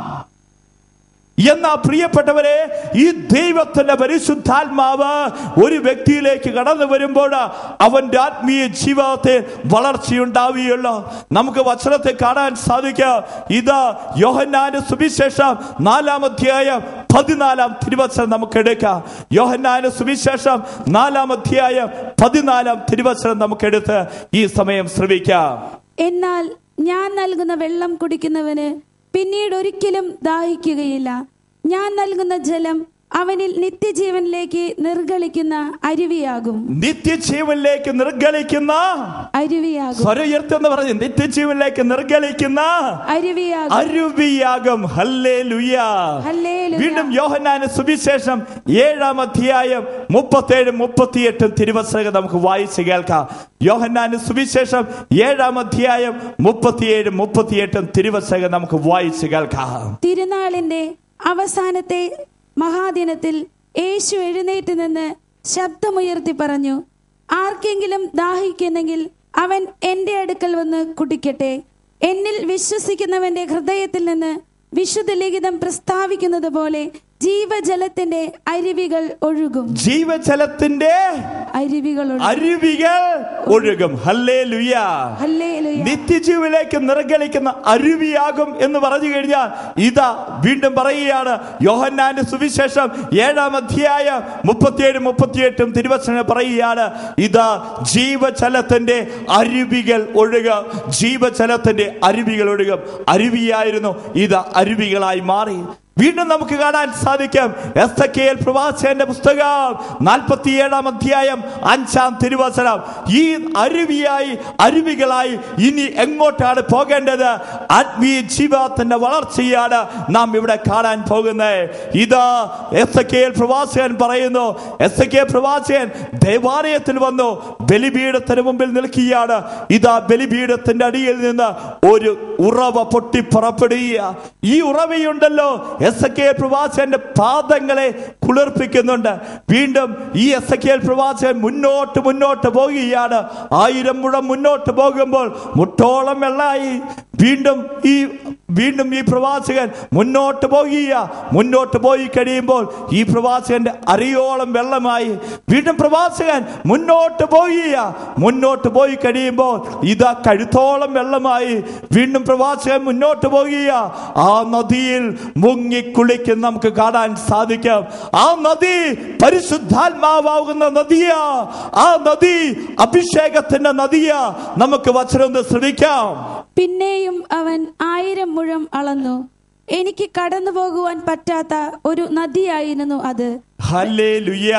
എന്നാ പ്രിയപ്പെട്ടവരെ ഈ ദൈവത്തിന്റെ പരിശുദ്ധാത്മാവ് ഒരു വ്യക്തിയിലേക്ക് കടന്നു വരുമ്പോൾ അവന്റെ ആത്മീയ ജീവിതത്തെ വളർച്ചയുണ്ടാവുകയുള്ളൂ നമുക്ക് വചനത്തെ കാണാൻ സാധിക്കുക ഇത് യോഹന്നാന്റെ സുവിശേഷം നാലാം അധ്യായം പതിനാലാം തിരുവചനം നമുക്ക് എടുക്കാം യോഹന്നാന്റെ സുവിശേഷം നാലാം അധ്യായം പതിനാലാം തിരുവചനം നമുക്ക് എടുത്ത് ഈ സമയം ശ്രമിക്കാം എന്നാൽ ഞാൻ നൽകുന്ന വെള്ളം കുടിക്കുന്നവന് പിന്നീട് ഒരിക്കലും ദാഹിക്കുകയില്ല ഞാൻ നൽകുന്ന ജലം അവനിൽ നിത്യജീവനിലേക്ക് നിർഗളിക്കുന്ന അരുവിയാകും നിത്യജീവനിലേക്ക് നിർഗളിക്കുന്ന അരുവിയാകും സ്വരം ഉയർത്തെന്ന് പറഞ്ഞു നിത്യജീവനിലേക്ക് നിർഗളിക്കുന്ന അരുവിയാകും അരുവിയാകും ഹല്ലേ ഹല്ലേലൂയ. വീണ്ടും യോഹന്നാന് സുവിശേഷം ഏഴാം അധ്യായം മുപ്പത്തേഴ് മുപ്പത്തിയെട്ടും തിരുവസകം നമുക്ക് വായിച്ച് കേൾക്കാം യോഹന്നാന് സുവിശേഷം ഏഴാം അധ്യായം മുപ്പത്തിയേഴ് മുപ്പത്തിയെട്ടും തിരുവസകം നമുക്ക് വായിച്ച് കേൾക്കാം തിരുനാളിന്റെ അവസാനത്തെ മഹാദിനത്തിൽ യേശു എഴുന്നേറ്റ് നിന്ന് ശബ്ദമുയർത്തി പറഞ്ഞു ആർക്കെങ്കിലും ദാഹിക്കുന്നെങ്കിൽ അവൻ എന്റെ അടുക്കൽ വന്ന് കുടിക്കട്ടെ എന്നിൽ വിശ്വസിക്കുന്നവന്റെ ഹൃദയത്തിൽ നിന്ന് വിശുദ്ധ ലിഖിതം പ്രസ്താവിക്കുന്നത് പോലെ ജീവജലത്തിന്റെ അരുവികൾ ഒഴുകും ജീവജലത്തിന്റെ അരുവികൾ ഒഴുകും അരുവികൾ ഒഴുകും ഹല്ലേ ലുയ ഹല്ലേലൂയ. നിത്യജീവിലേക്ക് നിർഗളിക്കുന്ന അരുവിയാകും എന്ന് പറഞ്ഞു കഴിഞ്ഞാൽ ഇതാ വീണ്ടും പറയുകയാണ് യോഹന്നാന്റെ സുവിശേഷം ഏഴാം അധ്യായം മുപ്പത്തിയേഴ് മുപ്പത്തിയെട്ടും തിരുവചനം പറയുകയാണ് ഇതാ ജീവജലത്തിന്റെ അരുവികൾ ഒഴുക ജീവജലത്തിന്റെ അരുവികൾ ഒഴുകും അരുവിയായിരുന്നു ഇത് അരുവികളായി മാറി വീണ്ടും നമുക്ക് കാണാൻ സാധിക്കും എസ് കെ എൽ പ്രവാചകന്റെ പുസ്തകം നാൽപ്പത്തിയേഴാം അധ്യായം അഞ്ചാം തിരുവചനം ഈ അരുവിയായി അരുവികളായി ഇനി എങ്ങോട്ടാണ് പോകേണ്ടത് ആത്മീയ ജീവിതത്തിന്റെ വളർച്ചയാണ് നാം ഇവിടെ കാണാൻ പോകുന്നത് ഇതാ എസ് കെ എൽ പ്രവാചകൻ പറയുന്നു എസ് കെ പ്രവാചകൻ ദേവാലയത്തിൽ വന്നു ബലിപീഠത്തിന് മുമ്പിൽ നിൽക്കുകയാണ് ഇതാ ബലിപീഠത്തിന്റെ അടിയിൽ നിന്ന് ഒരു ഉറവ പൊട്ടി പുറപ്പെടുക ഈ ഉറവയുണ്ടല്ലോ എസ് കെ പ്രവാചകന്റെ പാദങ്ങളെ കുളിർപ്പിക്കുന്നുണ്ട് വീണ്ടും ഈ എസ് കെ പ്രവാചകൻ മുന്നോട്ട് മുന്നോട്ട് പോകുകയാണ് ആയിരം മുഴം മുന്നോട്ട് പോകുമ്പോൾ മുട്ടോളം വെള്ളമായി വീണ്ടും ഈ വീണ്ടും ഈ പ്രവാചകൻ മുന്നോട്ട് പോകുക മുന്നോട്ട് പോയി കഴിയുമ്പോൾ ഈ പ്രവാചകന്റെ അരിയോളം വെള്ളമായി വീണ്ടും പ്രവാചകൻ മുന്നോട്ട് പോകുക മുന്നോട്ട് പോയി കഴിയുമ്പോൾ ഇതാ കഴുത്തോളം വെള്ളമായി വീണ്ടും പ്രവാചകൻ മുന്നോട്ട് പോകുക ആ നദിയിൽ മുങ്ങിക്കുളിക്കുന്ന നമുക്ക് കാണാൻ സാധിക്കും ആ നദി പരിശുദ്ധാത്മാവാകുന്ന നദിയാ ആ നദി അഭിഷേകത്തിന്റെ നദിയാ നമുക്ക് വചനം ഒന്ന് ശ്രമിക്കാം പിന്നെയും അവൻ ആയിരം മുഴം അളന്നു എനിക്ക് കടന്നു പോകുവാൻ പറ്റാത്ത ഒരു നദിയായിരുന്നു അത് ഹല്ലേലൂയ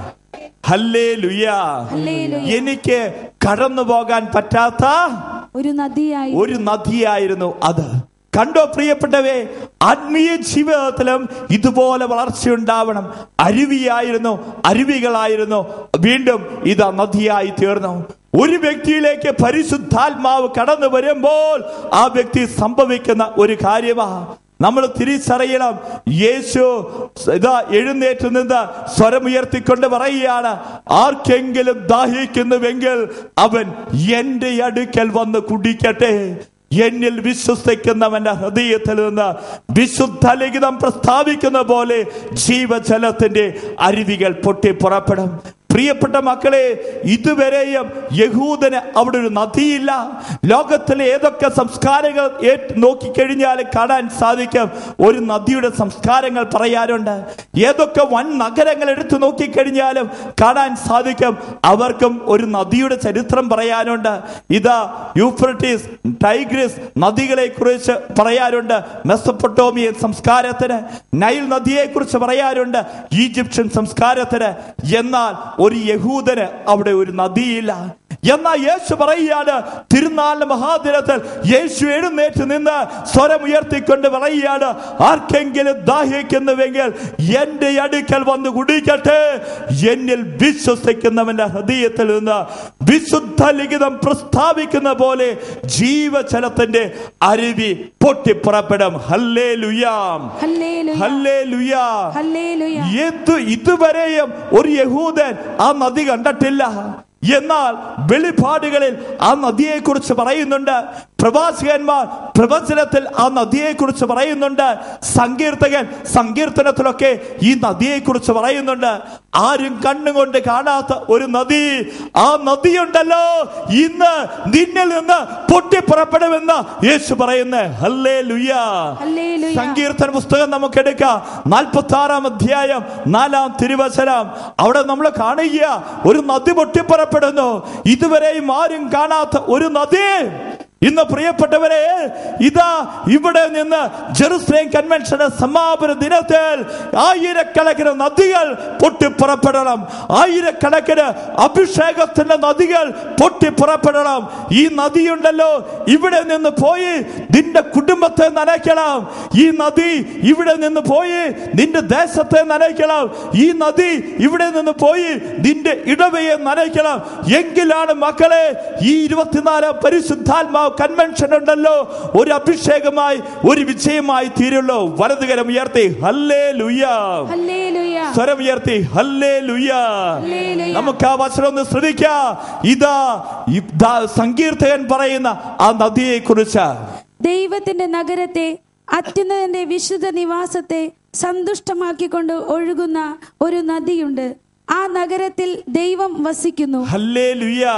ഹല്ലേലൂയ ഹല്ലേലൂയ. എനിക്ക് കടന്നു പോകാൻ പറ്റാത്ത ഒരു നദിയായി ഒരു നദിയായിരുന്നു അത് കണ്ടോ പ്രിയപ്പെട്ടവേ ആത്മീയ ജീവിതത്തിലും ഇതുപോലെ വളർച്ചയുണ്ടാവണം അരുവിയായിരുന്നു അരുവികളായിരുന്നു വീണ്ടും ഇത് നദിയായി തീർന്നു ഒരു വ്യക്തിയിലേക്ക് പരിശുദ്ധാത്മാവ് കടന്നു വരുമ്പോൾ ആ വ്യക്തി സംഭവിക്കുന്ന ഒരു കാര്യമാണ് നമ്മൾ തിരിച്ചറിയണം യേശു ഇതാ എഴുന്നേറ്റ് നിന്ന് സ്വരമുയർത്തിക്കൊണ്ട് പറയുകയാണ് ആർക്കെങ്കിലും ദാഹിക്കുന്നുവെങ്കിൽ അവൻ എന്റെ അടുക്കൽ വന്ന് കുടിക്കട്ടെ എന്നിൽ വിശ്വസിക്കുന്നവന്റെ ഹൃദയത്തിൽ നിന്ന് വിശുദ്ധ ലിഖിതം പ്രസ്താവിക്കുന്ന പോലെ ജീവജലത്തിന്റെ അരുവികൾ പൊട്ടി പുറപ്പെടും പ്രിയപ്പെട്ട മക്കളെ ഇതുവരെയും യഹൂദന് അവിടെ ഒരു നദിയില്ല ലോകത്തിലെ ഏതൊക്കെ സംസ്കാരങ്ങൾ ഏറ്റ് നോക്കിക്കഴിഞ്ഞാൽ കാണാൻ സാധിക്കും ഒരു നദിയുടെ സംസ്കാരങ്ങൾ പറയാറുണ്ട് ഏതൊക്കെ വൻ നഗരങ്ങൾ എടുത്തു നോക്കിക്കഴിഞ്ഞാലും കാണാൻ സാധിക്കും അവർക്കും ഒരു നദിയുടെ ചരിത്രം പറയാനുണ്ട് ഇതാ യൂഫ്രട്ടീസ് ടൈഗ്രിസ് നദികളെ കുറിച്ച് പറയാറുണ്ട് മെസ്സപ്പൊട്ടോമിയൻ സംസ്കാരത്തിന് നൈൽ നദിയെ കുറിച്ച് പറയാറുണ്ട് ഈജിപ്ഷ്യൻ സംസ്കാരത്തിന് എന്നാൽ ഒരു യഹൂദന് അവിടെ ഒരു നദിയില്ല എന്നാൽ യേശു പറയുകയാണ് തിരുനാളിന്റെ മഹാദിനത്തിൽ യേശു എഴുന്നേറ്റ് നിന്ന് സ്വരം ഉയർത്തിക്കൊണ്ട് പറയുകയാണ് ആർക്കെങ്കിലും ദാഹിക്കുന്നുവെങ്കിൽ എന്റെ അടുക്കൽ വന്ന് കുടിക്കട്ടെ എന്നിൽ വിശ്വസിക്കുന്നവന്റെ ഹൃദയത്തിൽ നിന്ന് വിശുദ്ധ ലിഖിതം പ്രസ്താവിക്കുന്ന പോലെ ജീവജലത്തിന്റെ അരുവി പൊട്ടിപ്പുറപ്പെടും ഹല്ലേ ലുയാം ഹല്ലേലൂയ ഹല്ലേ ലുയാ ഹല്ലേലൂയ ഇത് ഇതുവരെയും ഒരു യഹൂദൻ ആ നദി കണ്ടിട്ടില്ല എന്നാൽ വെളിപാടുകളിൽ ആ നദിയെ കുറിച്ച് പറയുന്നുണ്ട് പ്രവാസികന്മാർ പ്രവചനത്തിൽ ആ നദിയെ കുറിച്ച് പറയുന്നുണ്ട് സങ്കീർത്തകൻ സങ്കീർത്തനത്തിലൊക്കെ ഈ നദിയെ കുറിച്ച് പറയുന്നുണ്ട് ആരും കണ്ണുകൊണ്ട് കാണാത്ത ഒരു നദി ആ നദിയുണ്ടല്ലോ ഇന്ന് നിന്നിൽ നിന്ന് പൊട്ടിപ്പുറപ്പെടുമെന്ന് യേശു പറയുന്നത് ഹല്ലേ ലുയാ ഹല്ലേലൂയ സങ്കീർത്തന പുസ്തകം നമുക്ക് എടുക്കാം നാൽപ്പത്തി ആറാം അധ്യായം നാലാം തിരുവചനം അവിടെ നമ്മൾ കാണുക ഒരു നദി പൊട്ടിപ്പുറപ്പെടുന്നു ഇതുവരെയും ആരും കാണാത്ത ഒരു നദി ഇന്ന് പ്രിയപ്പെട്ടവരെ ഇതാ ഇവിടെ നിന്ന് ജെറുസലേം കൺവെൻഷന്റെ സമാപന ദിനത്തിൽ ആയിരക്കണക്കിന് നദികൾ പൊട്ടിപ്പുറപ്പെടണം ആയിരക്കണക്കിന് അഭിഷേകത്തിന്റെ നദികൾ പൊട്ടിപ്പുറപ്പെടണം ഈ നദിയുണ്ടല്ലോ ഇവിടെ നിന്ന് പോയി നിന്റെ കുടുംബത്തെ നനയ്ക്കണം ഈ നദി ഇവിടെ നിന്ന് പോയി നിന്റെ ദേശത്തെ നനയ്ക്കണം ഈ നദി ഇവിടെ നിന്ന് പോയി നിന്റെ ഇടവയെ നനയ്ക്കണം എങ്കിലാണ് മക്കളെ ഈ ഇരുപത്തിനാലാം പരിശുദ്ധാത്മാവ് കൺവെൻഷൻ ഉണ്ടല്ലോ ഒരു അഭിഷേകമായി ഒരു വിജയമായി തീരുള്ളൂ വലതുകരം ഉയർത്തി ഹല്ലേ ലുയാ ഹല്ലേലൂയ സ്വരം ഉയർത്തി ഹല്ലേ ലുയാ ഹല്ലേലൂയ നമുക്ക് ആ വചനം ഒന്ന് ശ്രദ്ധിക്കാം ഇതാ ഇതാ സങ്കീർത്തകൻ പറയുന്ന ആ നദിയെ കുറിച്ച് ദൈവത്തിന്റെ നഗരത്തെ അത്യുന്നതന്റെ വിശുദ്ധ നിവാസത്തെ സന്തുഷ്ടമാക്കിക്കൊണ്ട് ഒഴുകുന്ന ഒരു നദിയുണ്ട് ആ നഗരത്തിൽ ദൈവം വസിക്കുന്നു ഹല്ലേ ലുയാ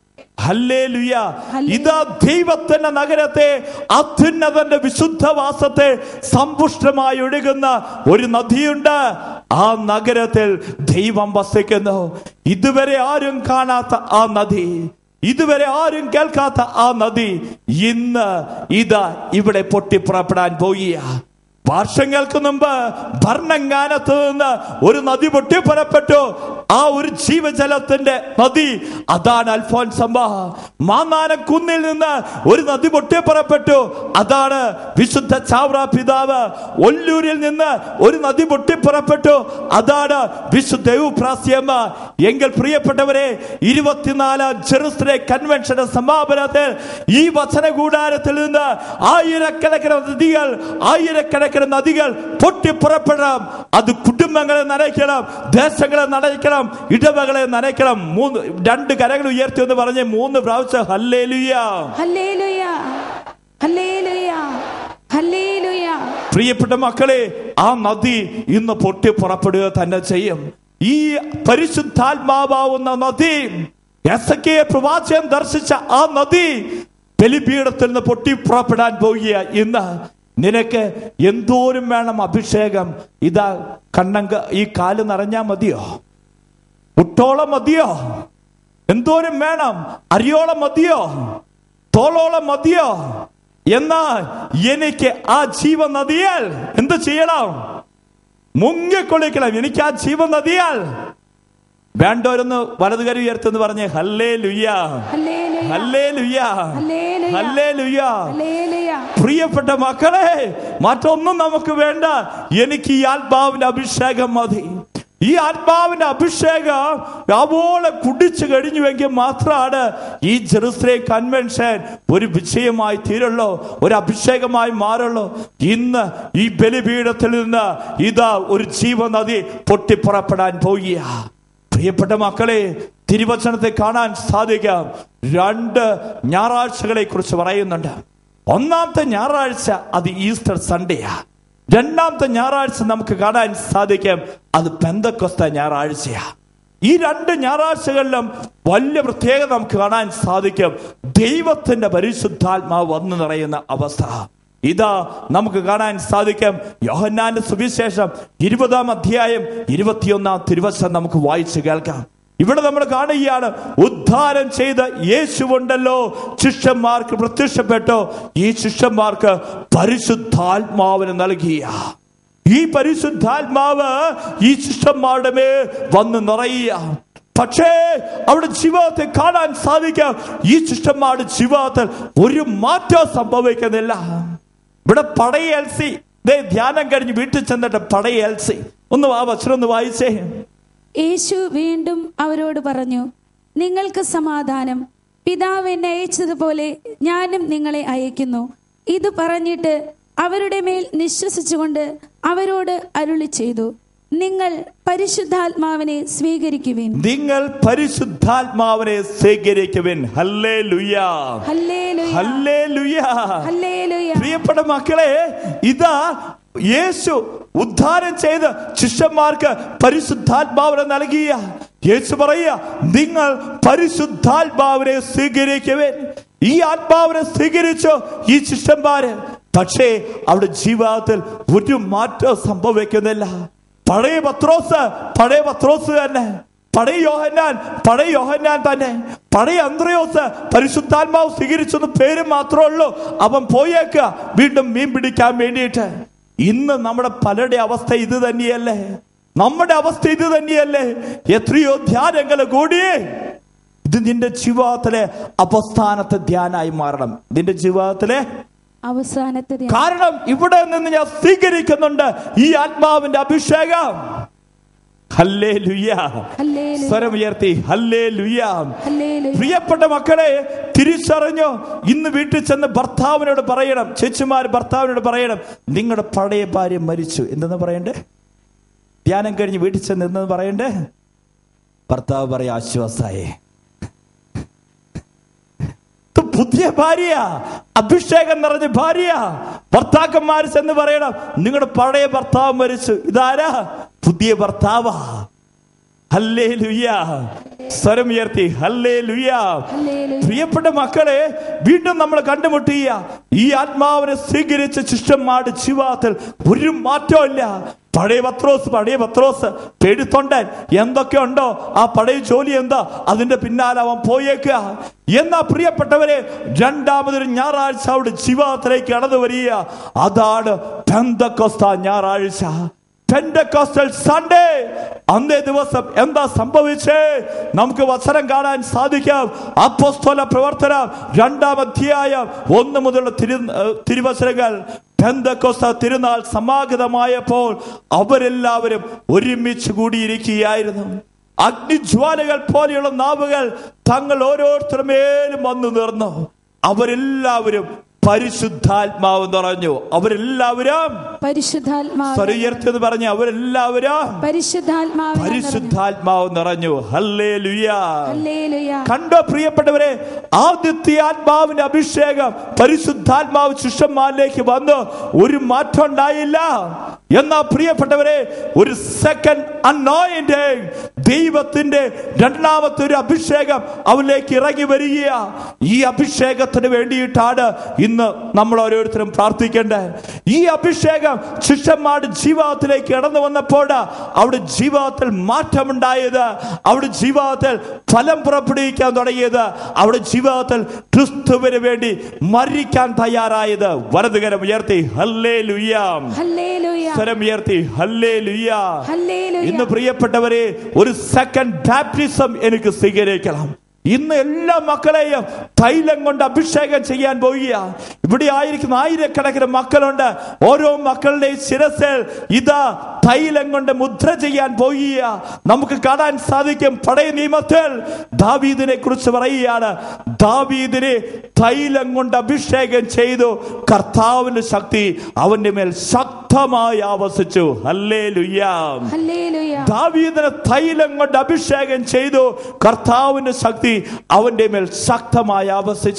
ഹല്ലേ ലുയാ ഹല്ലേ- ഇതാ ദൈവത്തിന്റെ നഗരത്തെ അത്യുന്നതന്റെ വിശുദ്ധവാസത്തെ സമ്പുഷ്ടമായി ഒഴുകുന്ന ഒരു നദിയുണ്ട് ആ നഗരത്തിൽ ദൈവം വസിക്കുന്നു ഇതുവരെ ആരും കാണാത്ത ആ നദി ഇതുവരെ ആരും കേൾക്കാത്ത ആ നദി ഇന്ന് ഇതാ ഇവിടെ പൊട്ടിപ്പുറപ്പെടാൻ പോവുക വർഷങ്ങൾക്ക് മുമ്പ് ഭരണങ്ങാനത്ത് നിന്ന് ഒരു നദി പൊട്ടിപ്പുറപ്പെട്ടു ആ ഒരു ജീവജലത്തിന്റെ നദി അതാണ് അൽഫോൻസമ്പ മാന്നാനം കുന്നിൽ നിന്ന് ഒരു നദി പൊട്ടിപ്പുറപ്പെട്ടു അതാണ് വിശുദ്ധ ചാവറ പിതാവ് ഒല്ലൂരിൽ നിന്ന് ഒരു നദി പൊട്ടിപ്പുറപ്പെട്ടു അതാണ് വിശുദ്ധ പ്രാസ്യമ്മ എങ്കിൽ പ്രിയപ്പെട്ടവരെ ഇരുപത്തിനാലാം ജെറുസലേം കൺവെൻഷന്റെ സമാപനത്തിൽ ഈ വചന കൂടാരത്തിൽ നിന്ന് ആയിരക്കണക്കിന് നദികൾ ആയിരക്കണക്കിന് നദികൾ പൊട്ടിപ്പുറപ്പെടണം അത് കുടുംബങ്ങളെ നനയ്ക്കണം ദേശങ്ങളെ നനയ്ക്കണം ഇടവകളെ നനയ്ക്കണം മൂന്ന് രണ്ട് കരങ്ങൾ ഉയർത്തി എന്ന് പറഞ്ഞ് മൂന്ന് പ്രാവശ്യം ഹല്ലേലുയ ഹല്ലേലൂയ ഹല്ലേലൂയ ഹല്ലേലൂയ പ്രിയപ്പെട്ട മക്കളെ ആ നദി ഇന്ന് പൊട്ടി പുറപ്പെടുക തന്നെ ചെയ്യും ഈ പരിശുദ്ധാത്മാവാവുന്ന നദി എസ് കെ പ്രവാചകൻ ദർശിച്ച ആ നദി ബലിപീഠത്തിൽ നിന്ന് പൊട്ടി പുറപ്പെടാൻ പോകുക ഇന്ന് നിനക്ക് എന്തോരം വേണം അഭിഷേകം ഇതാ കണ്ണങ്ക ഈ കാല് നിറഞ്ഞാ മതിയോ മുട്ടോളം മതിയോ എന്തോരം വേണം അരിയോളം മതിയോ തോളോളം മതിയോ എന്നാൽ എനിക്ക് ആ ജീവനദിയാൽ എന്ത് ചെയ്യണം മുങ്ങിക്കൊള്ളിക്കണം എനിക്ക് ആ ജീവനദിയാൽ വേണ്ടവരൊന്ന് വലതുകരി ഉയർത്തെന്ന് പറഞ്ഞ് ഹല്ലേ ലുയ്യ ഹല്ലേലൂയ ഹല്ലേ ലുയ്യ ഹല്ലേലൂയ ഹല്ലേ ലുയ്യ ഹല്ലേലൂയ പ്രിയപ്പെട്ട മക്കളെ മറ്റൊന്നും നമുക്ക് വേണ്ട എനിക്ക് ഈ ആത്മാവിന്റെ അഭിഷേകം മതി ഈ ആത്മാവിന്റെ അഭിഷേകം അവോളെ കുടിച്ചു കഴിഞ്ഞുവെങ്കിൽ മാത്രമാണ് ഈ ജെറുസലേം കൺവെൻഷൻ ഒരു വിജയമായി തീരുള്ളൂ ഒരു അഭിഷേകമായി മാറുള്ളൂ ഇന്ന് ഈ ബലിപീഠത്തിൽ നിന്ന് ഇതാ ഒരു ജീവനദി പൊട്ടിപ്പുറപ്പെടാൻ പോവുക പ്രിയപ്പെട്ട മക്കളെ തിരുവചനത്തെ കാണാൻ സാധിക്കാം രണ്ട് ഞായറാഴ്ചകളെ കുറിച്ച് പറയുന്നുണ്ട് ഒന്നാമത്തെ ഞായറാഴ്ച അത് ഈസ്റ്റർ സൺഡേയാ രണ്ടാമത്തെ ഞായറാഴ്ച നമുക്ക് കാണാൻ സാധിക്കും അത് പെന്തക്കൊസ്ത ഞായറാഴ്ചയാ ഈ രണ്ട് ഞായറാഴ്ചകളിലും വലിയ പ്രത്യേകത നമുക്ക് കാണാൻ സാധിക്കും ദൈവത്തിന്റെ പരിശുദ്ധാത്മാവ് വന്നു നിറയുന്ന അവസ്ഥ ഇതാ നമുക്ക് കാണാൻ സാധിക്കും യോഹന്നാന്റെ സുവിശേഷം ഇരുപതാം അധ്യായം ഇരുപത്തിയൊന്നാം തിരുവശം നമുക്ക് വായിച്ചു കേൾക്കാം ഇവിടെ നമ്മൾ കാണുകയാണ് ഉദ്ധാരം ചെയ്ത യേശുവുണ്ടല്ലോ ശിഷ്യന്മാർക്ക് പ്രത്യക്ഷപ്പെട്ടോ ഈ ശിഷ്യന്മാർക്ക് പരിശുദ്ധാത്മാവിന് നൽകിയ ഈ പരിശുദ്ധാത്മാവ് ഈ ശിഷ്യന്മാരുടെ മേൽ വന്ന് നിറയുക പക്ഷേ അവിടെ ജീവിതത്തെ കാണാൻ സാധിക്കാം ഈ ശിഷ്യന്മാരുടെ ജീവിതത്തിൽ ഒരു മാറ്റം സംഭവിക്കുന്നില്ല ഇവിടെ പടയൽസി ദേ ധ്യാനം കഴിഞ്ഞ് വീട്ടിൽ ചെന്നിട്ട് പടയൽസി ഒന്ന് ആ വചനം ഒന്ന് വായിച്ചേ യേശു വീണ്ടും അവരോട് പറഞ്ഞു നിങ്ങൾക്ക് സമാധാനം പിതാവ് എന്നെ അയച്ചതുപോലെ ഞാനും നിങ്ങളെ അയക്കുന്നു ഇത് പറഞ്ഞിട്ട് അവരുടെ മേൽ നിശ്വസിച്ചുകൊണ്ട് അവരോട് അരുളി ചെയ്തു നിങ്ങൾ പരിശുദ്ധാത്മാവിനെ സ്വീകരിക്കുവിൻ നിങ്ങൾ പരിശുദ്ധാത്മാവിനെ സ്വീകരിക്കുവിൻ ഹല്ലേ ലുയാ ഹല്ലേലൂയ ഹല്ലേ ലുയാ ഹല്ലേലൂയ പ്രിയപ്പെട്ട മക്കളെ ഇതാ യേശു ഉദ്ധാരം ചെയ്ത് ശിഷ്യന്മാർക്ക് പരിശുദ്ധാത്മാവിനെ നൽകിയ യേശു പറയുക നിങ്ങൾ പരിശുദ്ധാത്മാവിനെ സ്വീകരിക്കുവൻ ഈ ആത്മാവിനെ സ്വീകരിച്ചു ഈ ശിഷ്യന്മാര് പക്ഷേ അവിടെ ജീവിതത്തിൽ ഒരു മാറ്റം സംഭവിക്കുന്നില്ല പഴയ പത്രോസ് പഴയ പത്രോസ് തന്നെ പഴയ യോഹന്നാൻ പഴയ യോഹന്നാൻ തന്നെ പഴയ അന്ത്രയോസ് പരിശുദ്ധാത്മാവ് സ്വീകരിച്ചെന്ന് പേര് മാത്രമേ ഉള്ളൂ അവൻ പോയേക്ക വീണ്ടും മീൻ പിടിക്കാൻ വേണ്ടിയിട്ട് ഇന്ന് നമ്മുടെ പലരുടെ അവസ്ഥ ഇത് തന്നെയല്ലേ നമ്മുടെ അവസ്ഥ ഇത് തന്നെയല്ലേ എത്രയോ ധ്യാനങ്ങൾ കൂടിയേ ഇത് നിന്റെ ജീവിതത്തിലെ അപസ്ഥാനത്തെ ധ്യാനായി മാറണം നിന്റെ ജീവിതത്തിലെ അവസാനത്തെ ധ്യാനം. കാരണം ഇവിടെ നിന്ന് ഞാൻ സ്വീകരിക്കുന്നുണ്ട് ഈ ആത്മാവിന്റെ അഭിഷേകം ഹല്ലേ ലുയ്യ ഹല്ലേലൂയ സ്വരം ഉയർത്തി ഹല്ലേ ലുയ്യ ഹല്ലേലൂയ പ്രിയപ്പെട്ട മക്കളെ തിരിച്ചറിഞ്ഞോ ഇന്ന് വീട്ടിൽ ചെന്ന് ഭർത്താവിനോട് പറയണം ചേച്ചിമാർ ഭർത്താവിനോട് പറയണം നിങ്ങളുടെ പഴയ ഭാര്യ മരിച്ചു എന്തെന്ന് പറയണ്ടേ ധ്യാനം കഴിഞ്ഞ് വീട്ടിൽ ചെന്ന് എന്തെന്ന് പറയണ്ടേ ഭർത്താവ് പറയാ ആശ്വാസായേ ഇത് പുതിയ ഭാര്യ അഭിഷേകം നിറഞ്ഞ ഭാര്യ ഭർത്താക്കന്മാർ ചെന്ന് പറയണം നിങ്ങളുടെ പഴയ ഭർത്താവ് മരിച്ചു ഇതാരാ പുതിയ ഭർത്താവാ ഹല്ലേ ലുയ്യ സ്വരം ഉയർത്തി ഹല്ലേ ലുയ്യ ഹല്ലേലൂയ പ്രിയപ്പെട്ട മക്കളെ വീണ്ടും നമ്മൾ കണ്ടുമുട്ടിയ ഈ ആത്മാവിനെ സ്വീകരിച്ച ശിഷ്യന്മാരുടെ ജീവിതത്തിൽ ഒരു മാറ്റവും ഇല്ല പഴയ പത്രോസ് പഴയ പത്രോസ് പേടിത്തൊണ്ടൻ എന്തൊക്കെ ഉണ്ടോ ആ പഴയ ജോലി എന്താ അതിന്റെ പിന്നാലെ അവൻ പോയേക്കുക എന്നാ പ്രിയപ്പെട്ടവരെ രണ്ടാമതൊരു ഞായറാഴ്ച അവിടെ ജീവിതത്തിലേക്ക് കടന്നു വരിക അതാണ് പെന്തക്കൊസ്ത ഞായറാഴ്ച പെൻഡക്കോസ്റ്റൽ സൺഡേ അന്നേ ദിവസം എന്താ സംഭവിച്ചേ നമുക്ക് വചനം കാണാൻ സാധിക്കാം അപ്പോസ്തല പ്രവർത്തനം രണ്ടാം അധ്യായം ഒന്ന് മുതലുള്ള തിരു തിരുവചനങ്ങൾ പെന്തക്കോസ്ത തിരുനാൾ സമാഗതമായപ്പോൾ അവരെല്ലാവരും ഒരുമിച്ച് കൂടിയിരിക്കുകയായിരുന്നു അഗ്നിജ്വാലകൾ പോലെയുള്ള നാവുകൾ തങ്ങൾ ഓരോരുത്തരുമേലും വന്നു നിർന്നു അവരെല്ലാവരും പരിശുദ്ധാത്മാവ് നിറഞ്ഞു അവരെല്ലാവരും പരിശുദ്ധാത്മാവ് സ്വരയർത്തെന്ന് പറഞ്ഞ അവരെല്ലാവരും പരിശുദ്ധാത്മാവ് പരിശുദ്ധാത്മാവ് നിറഞ്ഞു ഹല്ലേ ലുയാ ഹല്ലേലൂയ കണ്ടോ പ്രിയപ്പെട്ടവരെ ആദ്യത്തെ ആത്മാവിന്റെ അഭിഷേകം പരിശുദ്ധാത്മാവ് ശിഷ്യന്മാരിലേക്ക് വന്ന് ഒരു മാറ്റം ഉണ്ടായില്ല എന്നാ പ്രിയപ്പെട്ടവരെ ഒരു സെക്കൻഡ് അന്നോയിന്റെ ദൈവത്തിന്റെ രണ്ടാമത്തെ ഒരു അഭിഷേകം അവരിലേക്ക് ഇറങ്ങി വരിക ഈ അഭിഷേകത്തിന് വേണ്ടിയിട്ടാണ് ഇന്ന് നമ്മൾ ഓരോരുത്തരും പ്രാർത്ഥിക്കേണ്ടത് ഈ അഭിഷേകം ശിഷ്യന്മാരുടെ ജീവിതത്തിലേക്ക് കടന്നു വന്നപ്പോൾ അവിടെ ജീവിതത്തിൽ മാറ്റമുണ്ടായത് അവിടെ ജീവിതത്തിൽ ഫലം പുറപ്പെടുവിക്കാൻ തുടങ്ങിയത് അവിടെ ജീവിതത്തിൽ ക്രിസ്തുവിന് വേണ്ടി മരിക്കാൻ തയ്യാറായത് വലതുകരം ഉയർത്തി ഹല്ലേ ലുയ്യാം ഹല്ലേലൂയ സ്വരം ഉയർത്തി ഹല്ലേ ലുയ്യാ ഹല്ലേലൂയ ഇന്ന് പ്രിയപ്പെട്ടവരെ ഒരു സെക്കൻഡ് ബാപ്റ്റിസം എനിക്ക് സ്വീകരിക്കണം ഇന്ന് എല്ലാ മക്കളെയും തൈലം കൊണ്ട് അഭിഷേകം ചെയ്യാൻ പോവുക ഇവിടെ ആയിരിക്കുന്ന ആയിരക്കണക്കിന് മക്കളുണ്ട് ഓരോ മക്കളുടെയും ശിരസിൽ ഇതാ തൈലം കൊണ്ട് മുദ്ര ചെയ്യാൻ പോവുക നമുക്ക് കാണാൻ സാധിക്കും പഴയ നിയമത്തിൽ ദാവീദിനെ കുറിച്ച് പറയുകയാണ് ദാവീദിനെ തൈലം കൊണ്ട് അഭിഷേകം ചെയ്തു കർത്താവിന്റെ ശക്തി അവന്റെ മേൽ ശക്തമായി ആവസിച്ചു ഹല്ലേ ലുയ്യാം ഹല്ലേലൂയ ദാവീദിനെ തൈലം കൊണ്ട് അഭിഷേകം ചെയ്തു കർത്താവിന്റെ ശക്തി അവന്റെ മേൽ ശക്തമായി ആവസിച്ചു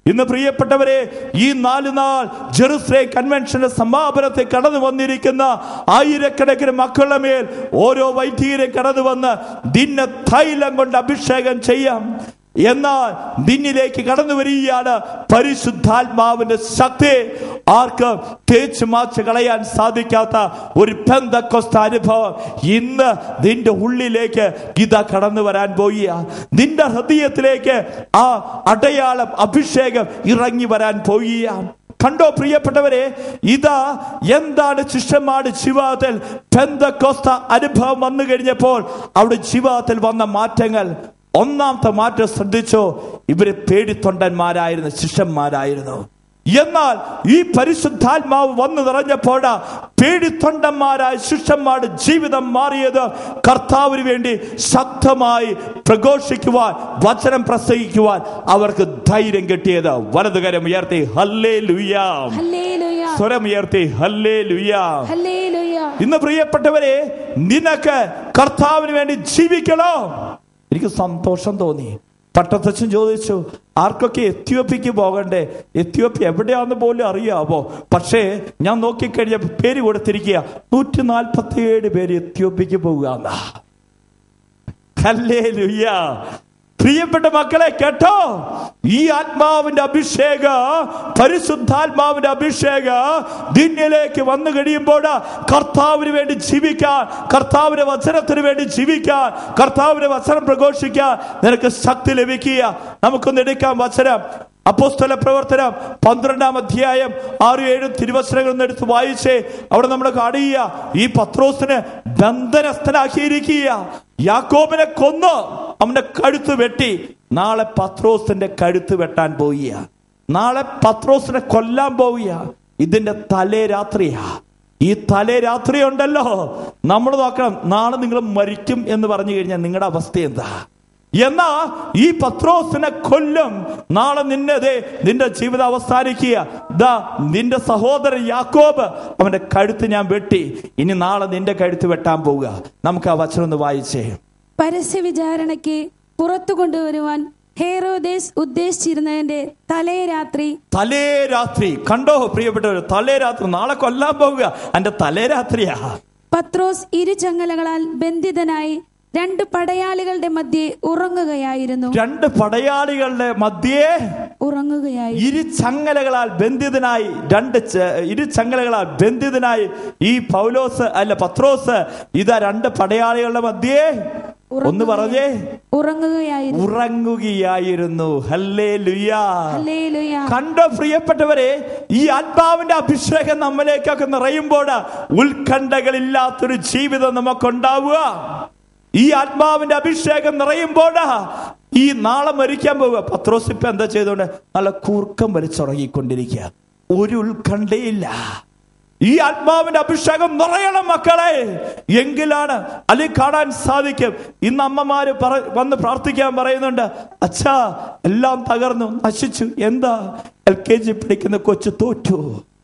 ഇന്ന് പ്രിയപ്പെട്ടവരെ ഈ നാല് നാൾ ജെറുസലേം കൺവെൻഷന്റെ സമാപനത്തിൽ കടന്നു വന്നിരിക്കുന്ന ആയിരക്കണക്കിന് മക്കളുടെ മേൽ ഓരോ വൈദികരെ കടന്നു വന്ന് ദിന്ന തൈലം കൊണ്ട് അഭിഷേകം ചെയ്യാം എന്നാൽ നിന്നിലേക്ക് കടന്നു വരികയാണ് പരിശുദ്ധാത്മാവിന്റെ ശക്തി ആർക്ക് തേച്ച് മാച്ച് കളയാൻ സാധിക്കാത്ത ഒരു പെന്തക്കൊസ്ത അനുഭവം ഇന്ന് നിന്റെ ഉള്ളിലേക്ക് ഇതാ കടന്നു വരാൻ പോവുക നിന്റെ ഹൃദയത്തിലേക്ക് ആ അടയാളം അഭിഷേകം ഇറങ്ങി വരാൻ പോവുക കണ്ടോ പ്രിയപ്പെട്ടവരെ ഇതാ എന്താണ് ശിഷ്യന്മാരുടെ ജീവിതത്തിൽ പെന്തക്കോസ്ത അനുഭവം വന്നു കഴിഞ്ഞപ്പോൾ അവിടെ ജീവിതത്തിൽ വന്ന മാറ്റങ്ങൾ ഒന്നാമത്തെ മാറ്റം ശ്രദ്ധിച്ചോ ഇവര് പേടിത്തൊണ്ടന്മാരായിരുന്നു ശിഷ്യന്മാരായിരുന്നു എന്നാൽ ഈ പരിശുദ്ധാത്മാവ് വന്നു നിറഞ്ഞപ്പോൾ പേടിത്തൊണ്ടന്മാരായ ശിഷ്യന്മാരുടെ ജീവിതം മാറിയത് കർത്താവിന് വേണ്ടി ശക്തമായി പ്രഘോഷിക്കുവാൻ വചനം പ്രസംഗിക്കുവാൻ അവർക്ക് ധൈര്യം കിട്ടിയത് വലതുകരം ഉയർത്തി ഹല്ലേ ലുയാം ഹല്ലേലൂയ സ്വരം ഉയർത്തി ഹല്ലേ ലുയാം ഹല്ലേലൂയ ഇന്ന് പ്രിയപ്പെട്ടവരെ നിനക്ക് കർത്താവിന് വേണ്ടി ജീവിക്കണോ എനിക്ക് സന്തോഷം തോന്നി പട്ടത്തച്ഛൻ ചോദിച്ചു ആർക്കൊക്കെ എത്യോപ്യക്ക് പോകണ്ടേ എത്യോപ്യ എവിടെയാണെന്ന് പോലും അറിയാമോ പക്ഷേ ഞാൻ നോക്കിക്കഴിഞ്ഞ പേര് കൊടുത്തിരിക്കുക നൂറ്റി നാൽപ്പത്തി ഏഴ് പേര് എത്യോപ്യക്ക് പോകുക ഹല്ലേലൂയ പ്രിയപ്പെട്ട മക്കളെ കേട്ടോ ഈ ആത്മാവിന്റെ അഭിഷേക പരിശുദ്ധാത്മാവിന്റെ അഭിഷേക ദിന്യയിലേക്ക് വന്നു കഴിയുമ്പോൾ കർത്താവിന് വേണ്ടി ജീവിക്കാൻ കർത്താവിന്റെ വചനത്തിന് വേണ്ടി ജീവിക്കാൻ കർത്താവിന്റെ വചനം പ്രഘോഷിക്കാൻ നിനക്ക് ശക്തി ലഭിക്കുക നമുക്കൊന്ന് എടുക്കാം വചനം അപ്പോസ്തല പ്രവർത്തനം പന്ത്രണ്ടാം അധ്യായം ആറ് ഏഴ് തിരുവസനങ്ങൾ ഒന്ന് എടുത്ത് വായിച്ചേ അവിടെ നമ്മൾ കാണുക ഈ പത്രോസിന് ബന്ധനസ്ഥനാക്കിയിരിക്കുക യാക്കോബിനെ കൊന്നു അവന്റെ കഴുത്ത് വെട്ടി നാളെ പത്രോസിന്റെ കഴുത്ത് വെട്ടാൻ പോവുക നാളെ പത്രോസിനെ കൊല്ലാൻ പോവുക ഇതിന്റെ തലേ രാത്രിയാ ഈ തലേ രാത്രി ഉണ്ടല്ലോ നമ്മൾ നോക്കണം നാളെ നിങ്ങൾ മരിക്കും എന്ന് പറഞ്ഞു കഴിഞ്ഞാൽ നിങ്ങളുടെ അവസ്ഥ എന്താ എന്നാ ഈ പത്രോസിനെ കൊല്ലും നാളെ നിന്നെ ദേ നിന്റെ ജീവിതം അവസാനിക്കുക ദാ നിന്റെ സഹോദരൻ യാക്കോബ് അവന്റെ കഴുത്ത് ഞാൻ വെട്ടി ഇനി നാളെ നിന്റെ കഴുത്ത് വെട്ടാൻ പോവുക നമുക്ക് ആ വചനം ഒന്ന് വായിച്ചേ പരസ്യ വിചാരണയ്ക്ക് പുറത്തു കൊണ്ടുവരുവാൻ ഹേറോദേസ് ഉദ്ദേശിച്ചിരുന്നതിന്റെ തലേ രാത്രി തലേ രാത്രി കണ്ടോ പ്രിയപ്പെട്ടവർ തലേ രാത്രി നാളെ കൊല്ലാൻ പോവുക എന്റെ തലേ രാത്രിയാ പത്രോസ് ഇരു ചങ്ങലകളാൽ ബന്ധിതനായി രണ്ട് പടയാളികളുടെ മധ്യേ ഉറങ്ങുകയായിരുന്നു രണ്ട് പടയാളികളുടെ മധ്യേ ഉറങ്ങുകയായി ഇരു ചങ്ങലകളാൽ ബന്ധിതനായി രണ്ട് ച- ഇരു ചങ്ങലകളാൽ ബന്ധിതനായി ഈ പൗലോസ് അല്ല പത്രോസ് ഇതാ രണ്ട് പടയാളികളുടെ മധ്യേ ഒന്ന് പറഞ്ഞേ ഉറങ്ങുകയായിരുന്നു ഉറങ്ങുകയായിരുന്നു ഹല്ലേ ലുയാ ഹല്ലേലൂയ കണ്ടോ പ്രിയപ്പെട്ടവരെ ഈ ആത്മാവിന്റെ അഭിഷേകം നമ്മിലേക്കൊക്കെ നിറയുമ്പോൾ ഉത്കണ്ഠകളില്ലാത്തൊരു ജീവിതം നമുക്കുണ്ടാവുക ഈ ആത്മാവിന്റെ അഭിഷേകം നിറയുമ്പോൾ ഈ നാളെ മരിക്കാൻ പോവുക പത്രോസ് ഇപ്പൊ എന്താ ചെയ്തോണ്ട് നല്ല കൂർക്കം വലിച്ചുറങ്ങിക്കൊണ്ടിരിക്കുക ഒരു ഉത്കണ്ഠയില്ല ഈ ആത്മാവിന്റെ അഭിഷേകം നിറയണം മക്കളെ എങ്കിലാണ് അല്ലെങ്കിൽ കാണാൻ സാധിക്കും ഇന്ന് അമ്മമാര് പറ വന്ന് പ്രാർത്ഥിക്കാൻ പറയുന്നുണ്ട് അച്ഛാ എല്ലാം തകർന്നു നശിച്ചു എന്താ എൽ കെ ജി പഠിക്കുന്ന കൊച്ചു തോറ്റു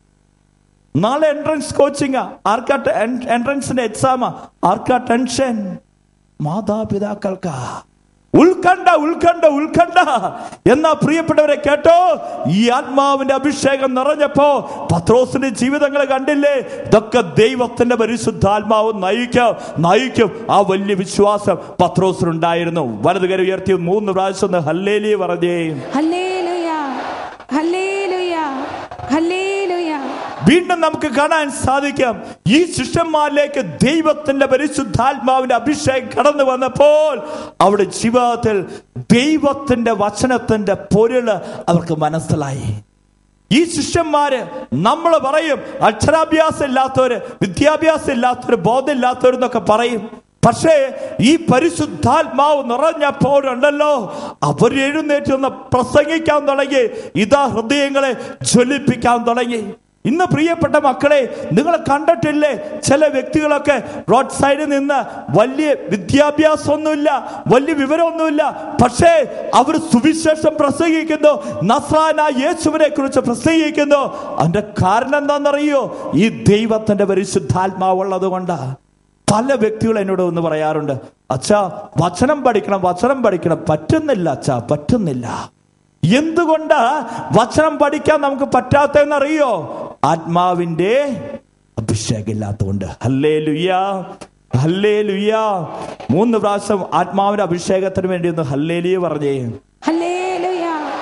നാളെ എൻട്രൻസ് കോച്ചിങ് ആർക്കാ എൻട്രൻസിന്റെ എക്സാമാ ആർക്കാ ടെൻഷൻ മാതാപിതാക്കൾക്കാ ഉത്കണ്ഠ ഉത്കണ്ഠ ഉത്കണ്ഠ എന്നാ പ്രിയപ്പെട്ടവരെ കേട്ടോ ഈ ആത്മാവിന്റെ അഭിഷേകം നിറഞ്ഞപ്പോ പത്രോസിന്റെ ജീവിതങ്ങൾ കണ്ടില്ലേ ഇതൊക്കെ ദൈവത്തിന്റെ പരിശുദ്ധാത്മാവ് നയിക്കും നയിക്കും ആ വലിയ വിശ്വാസം പത്രോസിനുണ്ടായിരുന്നു വലത് കര ഉയർത്തി മൂന്ന് പ്രാവശ്യം ഒന്ന് ഹല്ലേലി പറഞ്ഞേ ഹല്ലേലൂയ ഹല്ലേലൂയ ഹല്ലേലൂയ വീണ്ടും നമുക്ക് കാണാൻ സാധിക്കും ഈ ശിഷ്യന്മാരിലേക്ക് ദൈവത്തിന്റെ പരിശുദ്ധാത്മാവിന്റെ അഭിഷേകം കടന്നു വന്നപ്പോൾ അവിടെ ജീവിതത്തിൽ ദൈവത്തിന്റെ വചനത്തിന്റെ പൊരുള് അവർക്ക് മനസ്സിലായി ഈ ശിഷ്യന്മാര് നമ്മൾ പറയും അക്ഷരാഭ്യാസം ഇല്ലാത്തവര് വിദ്യാഭ്യാസം ഇല്ലാത്തവര് ബോധം ഇല്ലാത്തവരെന്നൊക്കെ പറയും പക്ഷേ ഈ പരിശുദ്ധാത്മാവ് നിറഞ്ഞപ്പോഴുണ്ടല്ലോ അവർ എഴുന്നേറ്റ് നിന്ന് പ്രസംഗിക്കാൻ തുടങ്ങി ഇതാ ഹൃദയങ്ങളെ ജ്വലിപ്പിക്കാൻ തുടങ്ങി ഇന്ന് പ്രിയപ്പെട്ട മക്കളെ നിങ്ങൾ കണ്ടിട്ടില്ലേ ചില വ്യക്തികളൊക്കെ റോഡ് സൈഡിൽ നിന്ന് വലിയ വിദ്യാഭ്യാസമൊന്നുമില്ല വലിയ വിവരമൊന്നുമില്ല പക്ഷേ അവർ സുവിശേഷം പ്രസംഗിക്കുന്നു നസ്രാന യേശുവിനെ കുറിച്ച് പ്രസംഗിക്കുന്നു അതിന്റെ കാരണം എന്താണെന്നറിയോ ഈ ദൈവത്തിന്റെ പരിശുദ്ധാത്മാവുള്ളത് കൊണ്ടാ പല വ്യക്തികൾ എന്നോട് ഒന്ന് പറയാറുണ്ട് അച്ഛാ വചനം പഠിക്കണം വചനം പഠിക്കണം പറ്റുന്നില്ല അച്ഛാ പറ്റുന്നില്ല എന്തുകൊണ്ട് വചനം പഠിക്കാൻ നമുക്ക് പറ്റാത്തതെന്നറിയോ ആത്മാവിന്റെ അഭിഷേകം ഇല്ലാത്തതുകൊണ്ട് ഹല്ലേ ലുയ്യ ഹല്ലേ ലുയ്യ മൂന്ന് പ്രാവശ്യം ആത്മാവിന്റെ അഭിഷേകത്തിന് വേണ്ടി ഒന്ന് ഹല്ലേലിയ പറഞ്ഞേ ഹല്ലേലൂയ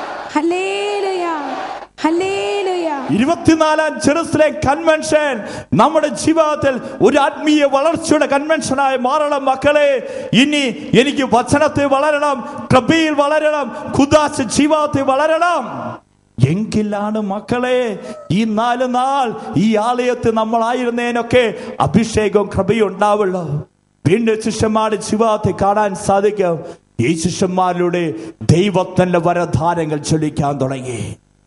ഹല്ലേലൂയ ഹല്ലേലൂയ ഇരുപത്തിനാലാം ജെറുസലേം കൺവെൻഷൻ നമ്മുടെ ജീവിതത്തിൽ ഒരു ആത്മീയ വളർച്ചയുടെ കൺവെൻഷനായി മാറണം മക്കളെ ഇനി എനിക്ക് വചനത്തിൽ വളരണം കൃപയിൽ വളരണം കുദാശ ജീവിതത്തിൽ വളരണം എങ്കിലാണ് മക്കളെ ഈ നാല് നാൾ ഈ ആലയത്തിൽ നമ്മളായിരുന്നതിനൊക്കെ അഭിഷേകവും കൃപയും ഉണ്ടാവുള്ളൂ വീണ്ടും ശിഷ്യന്മാരുടെ ജീവിതത്തെ കാണാൻ സാധിക്കും ഈ ശിഷ്യന്മാരിലൂടെ ദൈവത്തിന്റെ വരധാരങ്ങൾ ചൊല്ലിക്കാൻ തുടങ്ങി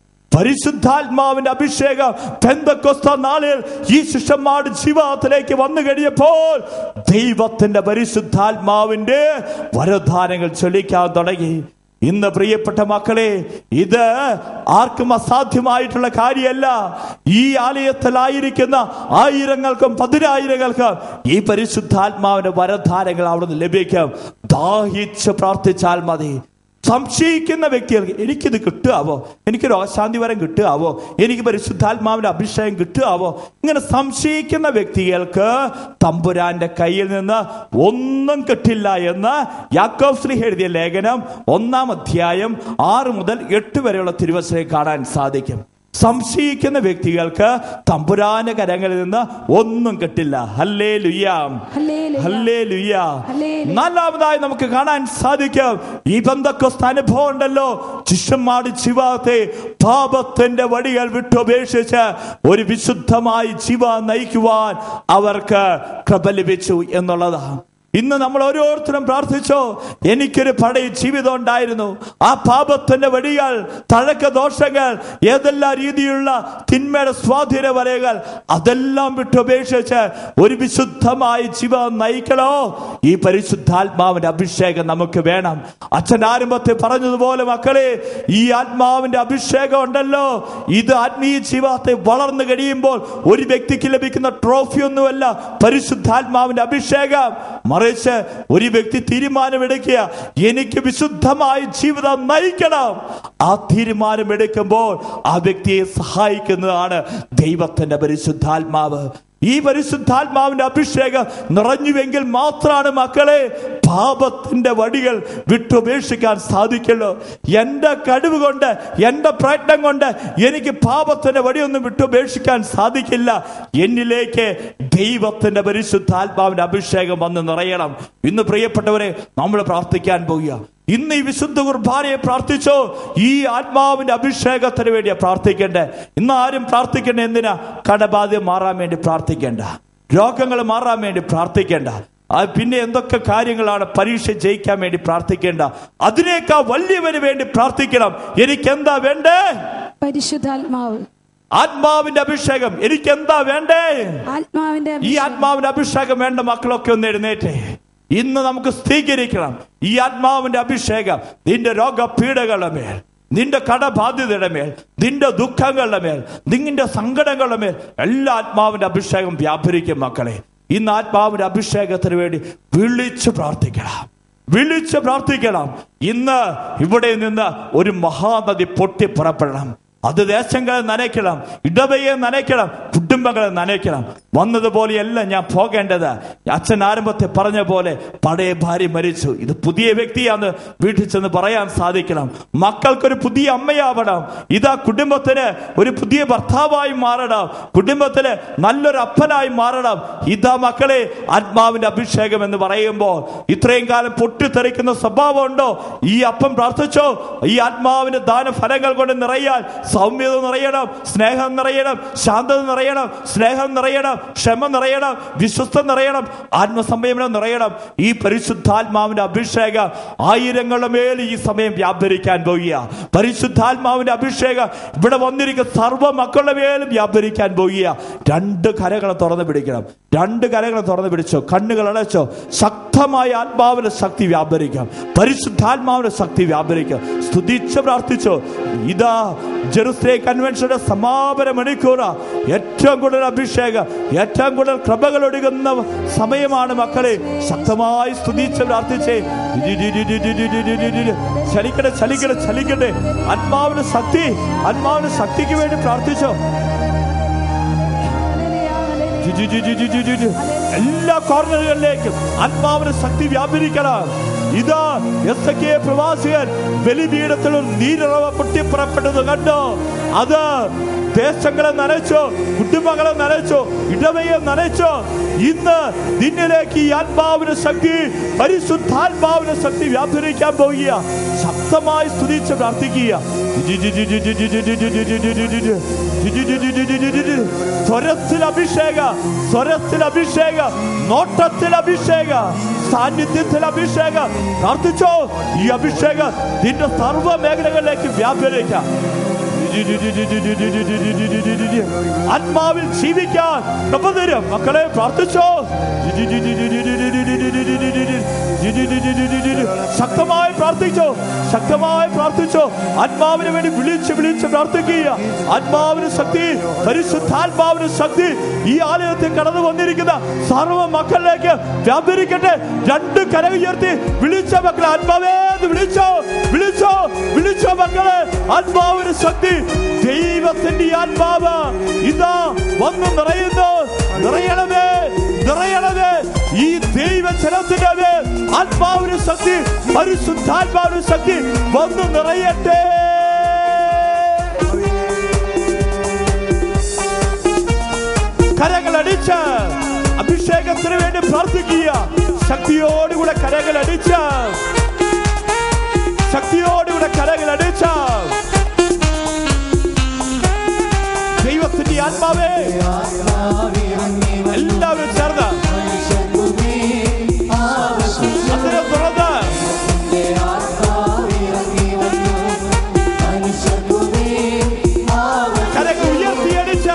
പരിശുദ്ധാത്മാവിന്റെ അഭിഷേകം പെന്തക്കൊസ്ത നാളിൽ ഈ ശിഷ്യന്മാരുടെ ജീവിതത്തിലേക്ക് വന്നു കഴിഞ്ഞപ്പോൾ ദൈവത്തിന്റെ പരിശുദ്ധാത്മാവിന്റെ വരദാനങ്ങൾ ചൊല്ലിക്കാൻ തുടങ്ങി ഇന്ന് പ്രിയപ്പെട്ട മക്കളെ ഇത് ആർക്കും അസാധ്യമായിട്ടുള്ള കാര്യമല്ല ഈ ആലയത്തിലായിരിക്കുന്ന ആയിരങ്ങൾക്കും പതിനായിരങ്ങൾക്കും ഈ പരിശുദ്ധാത്മാവിന്റെ വരധാരങ്ങൾ അവിടുന്ന് ലഭിക്കും ദാഹിച്ച് പ്രാർത്ഥിച്ചാൽ മതി സംശയിക്കുന്ന വ്യക്തികൾക്ക് എനിക്കിത് കിട്ടുകയാവോ എനിക്ക് രോഗശാന്തി വരം കിട്ടുകയാവോ എനിക്ക് പരിശുദ്ധാത്മാവിന്റെ അഭിഷേകം കിട്ടുകയാവോ ഇങ്ങനെ സംശയിക്കുന്ന വ്യക്തികൾക്ക് തമ്പുരാന്റെ കയ്യിൽ നിന്ന് ഒന്നും കിട്ടില്ല എന്ന് യാക്കോബ് ശ്രീ എഴുതിയ ലേഖനം ഒന്നാം അധ്യായം ആറ് മുതൽ എട്ട് വരെയുള്ള തിരുവസനം കാണാൻ സാധിക്കും സംശയിക്കുന്ന വ്യക്തികൾക്ക് തമ്പുരാന്റെ കരങ്ങളിൽ നിന്ന് ഒന്നും കിട്ടില്ല ഹല്ലേ ലുയ്യാം ഹല്ലേലൂയ. ഹല്ലേ ലുയ്യ ഹല്ലേലൂയ. നാലാമതായി നമുക്ക് കാണാൻ സാധിക്കും ഈ ബന്ധക്കൊസ്ത അനുഭവം ഉണ്ടല്ലോ ശിഷ്യന്മാരുടെ ജീവിതത്തെ പാപത്തിന്റെ വടികൾ വിട്ടുപേക്ഷിച്ച് ഒരു വിശുദ്ധമായി ജീവ നയിക്കുവാൻ അവർക്ക് കൃപ ലഭിച്ചു എന്നുള്ളതാണ് ഇന്ന് നമ്മൾ ഓരോരുത്തരും പ്രാർത്ഥിച്ചോ എനിക്കൊരു പഴയ ജീവിതം ഉണ്ടായിരുന്നു ആ പാപത്തിന്റെ വടികൾ തഴക്ക ദോഷങ്ങൾ ഏതെല്ലാം രീതിയിലുള്ള തിന്മയുടെ സ്വാധീന വലയകൾ അതെല്ലാം വിട്ടുപേക്ഷിച്ച് ഒരു വിശുദ്ധമായി ജീവിതം നയിക്കണോ ഈ പരിശുദ്ധാത്മാവിന്റെ അഭിഷേകം നമുക്ക് വേണം അച്ഛൻ ആരംഭത്തിൽ പറഞ്ഞതുപോലെ മക്കളെ ഈ ആത്മാവിന്റെ അഭിഷേകം ഉണ്ടല്ലോ ഇത് ആത്മീയ ജീവിതത്തെ വളർന്നു കഴിയുമ്പോൾ ഒരു വ്യക്തിക്ക് ലഭിക്കുന്ന ട്രോഫി ഒന്നുമല്ല പരിശുദ്ധാത്മാവിന്റെ അഭിഷേകം മറിച്ച് ഒരു വ്യക്തി തീരുമാനമെടുക്കുക എനിക്ക് വിശുദ്ധമായ ജീവിതം നയിക്കണം ആ തീരുമാനം എടുക്കുമ്പോൾ ആ വ്യക്തിയെ സഹായിക്കുന്നതാണ് ദൈവത്തിന്റെ പരിശുദ്ധാത്മാവ് ഈ പരിശുദ്ധാത്മാവിന്റെ അഭിഷേകം നിറഞ്ഞുവെങ്കിൽ മാത്രമാണ് മക്കളെ പാപത്തിന്റെ വടികൾ വിട്ടുപേക്ഷിക്കാൻ സാധിക്കുള്ളൂ എന്റെ കഴിവ് കൊണ്ട് എന്റെ പ്രയത്നം കൊണ്ട് എനിക്ക് പാപത്തിന്റെ വടിയൊന്നും വിട്ടുപേക്ഷിക്കാൻ സാധിക്കില്ല എന്നിലേക്ക് ദൈവത്തിന്റെ പരിശുദ്ധാത്മാവിന്റെ അഭിഷേകം വന്ന് നിറയണം ഇന്ന് പ്രിയപ്പെട്ടവരെ നമ്മൾ പ്രാർത്ഥിക്കാൻ പോവുക ഇന്ന് ഈ വിശുദ്ധ കുർബാനയെ പ്രാർത്ഥിച്ചോ ഈ ആത്മാവിന്റെ അഭിഷേകത്തിന് വേണ്ടിയാ പ്രാർത്ഥിക്കണ്ടേ ഇന്ന് ആരും പ്രാർത്ഥിക്കണ്ട എന്തിനാ കടബാധ്യം മാറാൻ വേണ്ടി പ്രാർത്ഥിക്കേണ്ട രോഗങ്ങൾ മാറാൻ വേണ്ടി പ്രാർത്ഥിക്കേണ്ട ആ പിന്നെ എന്തൊക്കെ കാര്യങ്ങളാണ് പരീക്ഷ ജയിക്കാൻ വേണ്ടി പ്രാർത്ഥിക്കേണ്ട അതിനേക്കാൾ വലിയവന് വേണ്ടി പ്രാർത്ഥിക്കണം എനിക്ക് എന്താ വേണ്ടേ പരിശുദ്ധാത്മാവ് ആത്മാവിന്റെ അഭിഷേകം എനിക്ക് എന്താ വേണ്ടേ ആത്മാവിന്റെ ഈ അഭിഷേകം. ആത്മാവിന്റെ അഭിഷേകം വേണ്ട മക്കളൊക്കെ ഒന്ന് എഴുന്നേറ്റേ ഇന്ന് നമുക്ക് സ്ഥിരീകരിക്കണം ഈ ആത്മാവിന്റെ അഭിഷേകം നിന്റെ രോഗപീഠകളുടെ മേൽ നിന്റെ കടബാധ്യതയുടെ മേൽ നിന്റെ ദുഃഖങ്ങളുടെ മേൽ നിന്റെ സങ്കടങ്ങളുടെ മേൽ എല്ലാ ആത്മാവിന്റെ അഭിഷേകം വ്യാപരിക്കും മക്കളെ ഇന്ന് ആത്മാവിന്റെ അഭിഷേകത്തിന് വേണ്ടി വിളിച്ച് പ്രാർത്ഥിക്കണം വിളിച്ച് പ്രാർത്ഥിക്കണം ഇന്ന് ഇവിടെ നിന്ന് ഒരു മഹാനദി പൊട്ടി പുറപ്പെടണം അത് ദേശങ്ങളെ നനയ്ക്കണം ഇടവയെ നനയ്ക്കണം കുടുംബങ്ങളെ നനയ്ക്കണം വന്നതുപോലെയല്ല ഞാൻ പോകേണ്ടത് അച്ഛൻ ആരംഭത്തെ പറഞ്ഞ പോലെ പഴയ ഭാര്യ മരിച്ചു ഇത് പുതിയ വ്യക്തിയാന്ന് വീട്ടിൽ ചെന്ന് പറയാൻ സാധിക്കണം മക്കൾക്കൊരു പുതിയ അമ്മയാവണം ഇതാ കുടുംബത്തിന് ഒരു പുതിയ ഭർത്താവായി മാറണം കുടുംബത്തിന് നല്ലൊരു അപ്പനായി മാറണം ഇതാ മക്കളെ ആത്മാവിന്റെ അഭിഷേകം എന്ന് പറയുമ്പോൾ ഇത്രയും കാലം പൊട്ടിത്തെറിക്കുന്ന സ്വഭാവം ഉണ്ടോ ഈ അപ്പം പ്രാർത്ഥിച്ചോ ഈ ആത്മാവിന്റെ ദാനഫലങ്ങൾ കൊണ്ട് നിറയാൻ സൗമ്യത നിറയണം സ്നേഹം നിറയണം ശാന്തത നിറയണം സ്നേഹം നിറയണം ക്ഷമ നിറയണം വിശ്വസ്ത നിറയണം ആത്മസംയമനം നിറയണം ഈ പരിശുദ്ധാത്മാവിന്റെ അഭിഷേകം ആയിരങ്ങളുടെ മേൽ ഈ സമയം വ്യാപരിക്കാൻ പോവുക പരിശുദ്ധാത്മാവിന്റെ അഭിഷേകം ഇവിടെ വന്നിരിക്കുന്ന സർവ്വ മക്കളുടെ മേലും വ്യാപരിക്കാൻ പോവുക രണ്ട് കരകളെ തുറന്നു പിടിക്കണം രണ്ട് കരകളെ തുറന്നു പിടിച്ചോ കണ്ണുകൾ അടച്ചോ ശക്ത ശക്തമായ ആത്മാവിന്റെ ശക്തി വ്യാപരിക്കാം പരിശുദ്ധാത്മാവിന്റെ ശക്തി വ്യാപരിക്കാം സ്തുതിച്ച് പ്രാർത്ഥിച്ചു ഇതാ ജെറുസലേ കൺവെൻഷന്റെ സമാപന മണിക്കൂറ ഏറ്റവും കൂടുതൽ അഭിഷേകം ഏറ്റവും കൂടുതൽ കൃപകൾ ഒഴുകുന്ന സമയമാണ് മക്കളെ ശക്തമായി സ്തുതിച്ച് പ്രാർത്ഥിച്ചേ ചലിക്കട്ടെ ചലിക്കട്ടെ ചലിക്കട്ടെ ആത്മാവിന്റെ ശക്തി ആത്മാവിന്റെ ശക്തിക്ക് വേണ്ടി പ്രാർത്ഥിച്ചോ ജി, ജി, ജി, ജി, ജി, ജി, ജി, ജി. എല്ലാ കോർണറുകളിലേക്കും ആത്മാവിന്റെ ശക്തി വ്യാപരിക്കണം ഇതാ എസ് കെ പ്രവാസികൻ ബലിപീഠത്തിൽ ഒരു നീരിറവ പൊട്ടിപ്പുറപ്പെട്ടത് കണ്ടു അത് ദേശങ്ങളെ നനച്ചു കുടുംബങ്ങളെ നനച്ചു ഇടവയെ നനച്ചു ഇന്ന് നിന്നിലേക്ക് ഈ ആത്മാവിന്റെ ശക്തി പരിശുദ്ധാത്മാവിന്റെ ശക്തി വ്യാപരിക്കാൻ പോവുക ശക്തമായി സ്തുതിച്ച് പ്രാർത്ഥിക്കുക ജി, ജി, ജി, ജി, ജി, ജി, ജി, ജി, ജി, ജി, ജി, ജി, ജി, ജി, ജി. ജി, ജി, ജി, ജി, ജി, ജി, ജി, ജി, ജി. സ്വരത്തിൽ അഭിഷേക സ്വരത്തിൽ അഭിഷേക നോട്ടത്തിൽ അഭിഷേക സാന്നിധ്യത്തിൽ അഭിഷേക പ്രാർത്ഥിച്ചോ ഈ അഭിഷേക നിന്റെ സർവ്വ മേഖലകളിലേക്ക് വ്യാപരിക്കാം ജി, ജി, ജി, ജി, ജി, ജി, ജി, ജി, ജി, ജി, ജി, ജി, ജി, ജി. ആത്മാവിൽ ജീവിക്കാൻ കൃപ തരും മക്കളെ പ്രാർത്ഥിച്ചോ ജി, ജി, ജി, ജി, ജി, ജി, ജി, ജി, ജി, ജി, ജി, ജി, ജി, ജി, ജി. ജി, ജി, ജി, ജി, ജി, ജി, ജി, ജി. ശക്തമായി പ്രാർത്ഥിച്ചോ ശക്തമായി പ്രാർത്ഥിച്ചോ ആത്മാവിന് വേണ്ടി വിളിച്ച് വിളിച്ച് പ്രാർത്ഥിക്കുക ആത്മാവിന് ശക്തി പരിശുദ്ധാത്മാവിന് ശക്തി ഈ ആലയത്തിൽ കടന്നു വന്നിരിക്കുന്ന സർവ്വ മക്കളിലേക്ക് വ്യാപരിക്കട്ടെ രണ്ട് കര ഉയർത്തി വിളിച്ച മക്കളെ ആത്മാവേ എന്ന് വിളിച്ചോ വിളിച്ചോ വിളിച്ചോ മക്കളെ ആത്മാവിന് ശക്തി ദൈവത്തിന്റെ ഈ ആത്മാവ് ഇതാ വന്ന് നിറയുന്നു നിറയണമേ നിറയണമേ ഈ ദൈവജനത്തിന്റെ മേൽ ആത്മാവിന് ശക്തി പരിശുദ്ധാത്മാവിന് ശക്തി വന്ന് നിറയട്ടെ കരകൾ അടിച്ച് അഭിഷേകത്തിന് വേണ്ടി പ്രാർത്ഥിക്കുക ശക്തിയോടുകൂടെ കരകൾ അടിച്ച് ശക്തിയോടുകൂടെ കരകൾ അടിച്ച ദൈവത്തിന്റെ ആത്മാവേ എല്ലാവരും ചേർന്ന് അതിനെ തുറന്ന് കരകൾ ഉയർത്തിയടിച്ച്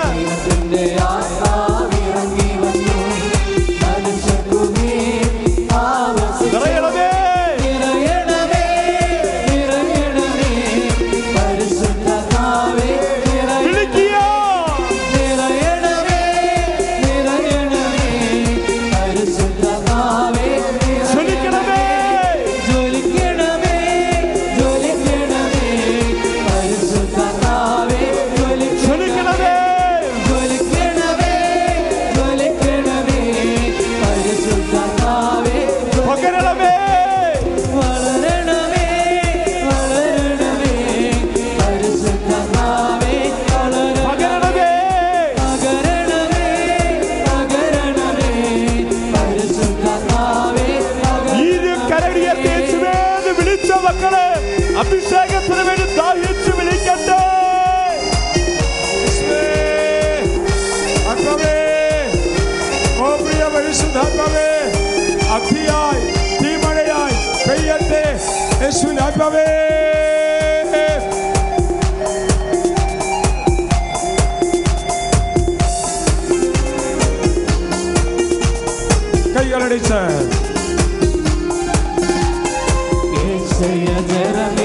നിറയണമേ നിറയണമേ നിറയണമേ പരിശുദ്ധാത്മാവേ നിറയണമേ വിളിക്കുക നിറയണമേ നിറയണമേ പരിശുദ്ധാത്മാവേ ക്ഷണിക്കണമേ ജ്വലിക്കണമേ ജ്വലിക്കണമേ പരിശുദ്ധാത്മാവേ ജ്വലിക്കണമേ ക്ഷണിക്കണമേ ജ്വലിക്കണമേ ജ്വലിക്കണമേ പരിശുദ്ധാത്മാവേ പകരണമേ വളരണമേ വളരണമേ പരിശുദ്ധാത്മാവേ വളരണമേ പകരണമേ പകരണമേ പകരണമേ പരിശുദ്ധാത്മാവേ ഈ കരടിയത്തെ യേശുവേന്ന് വിളിച്ച മക്കളെ അഭിഷേകത്തിന് വേണ്ടി ദാഹിച്ച് വിളിക്കട്ടെ ആത്മാവേ ഓ പ്രിയ പരിശുദ്ധാത്മാവേ അഗ്നിയായി തീമഴയായി പെയ്യട്ടെ യേശുവിൻ ആത്മാവേ കൈകളടിച്ച് യേശയ്യ ജനം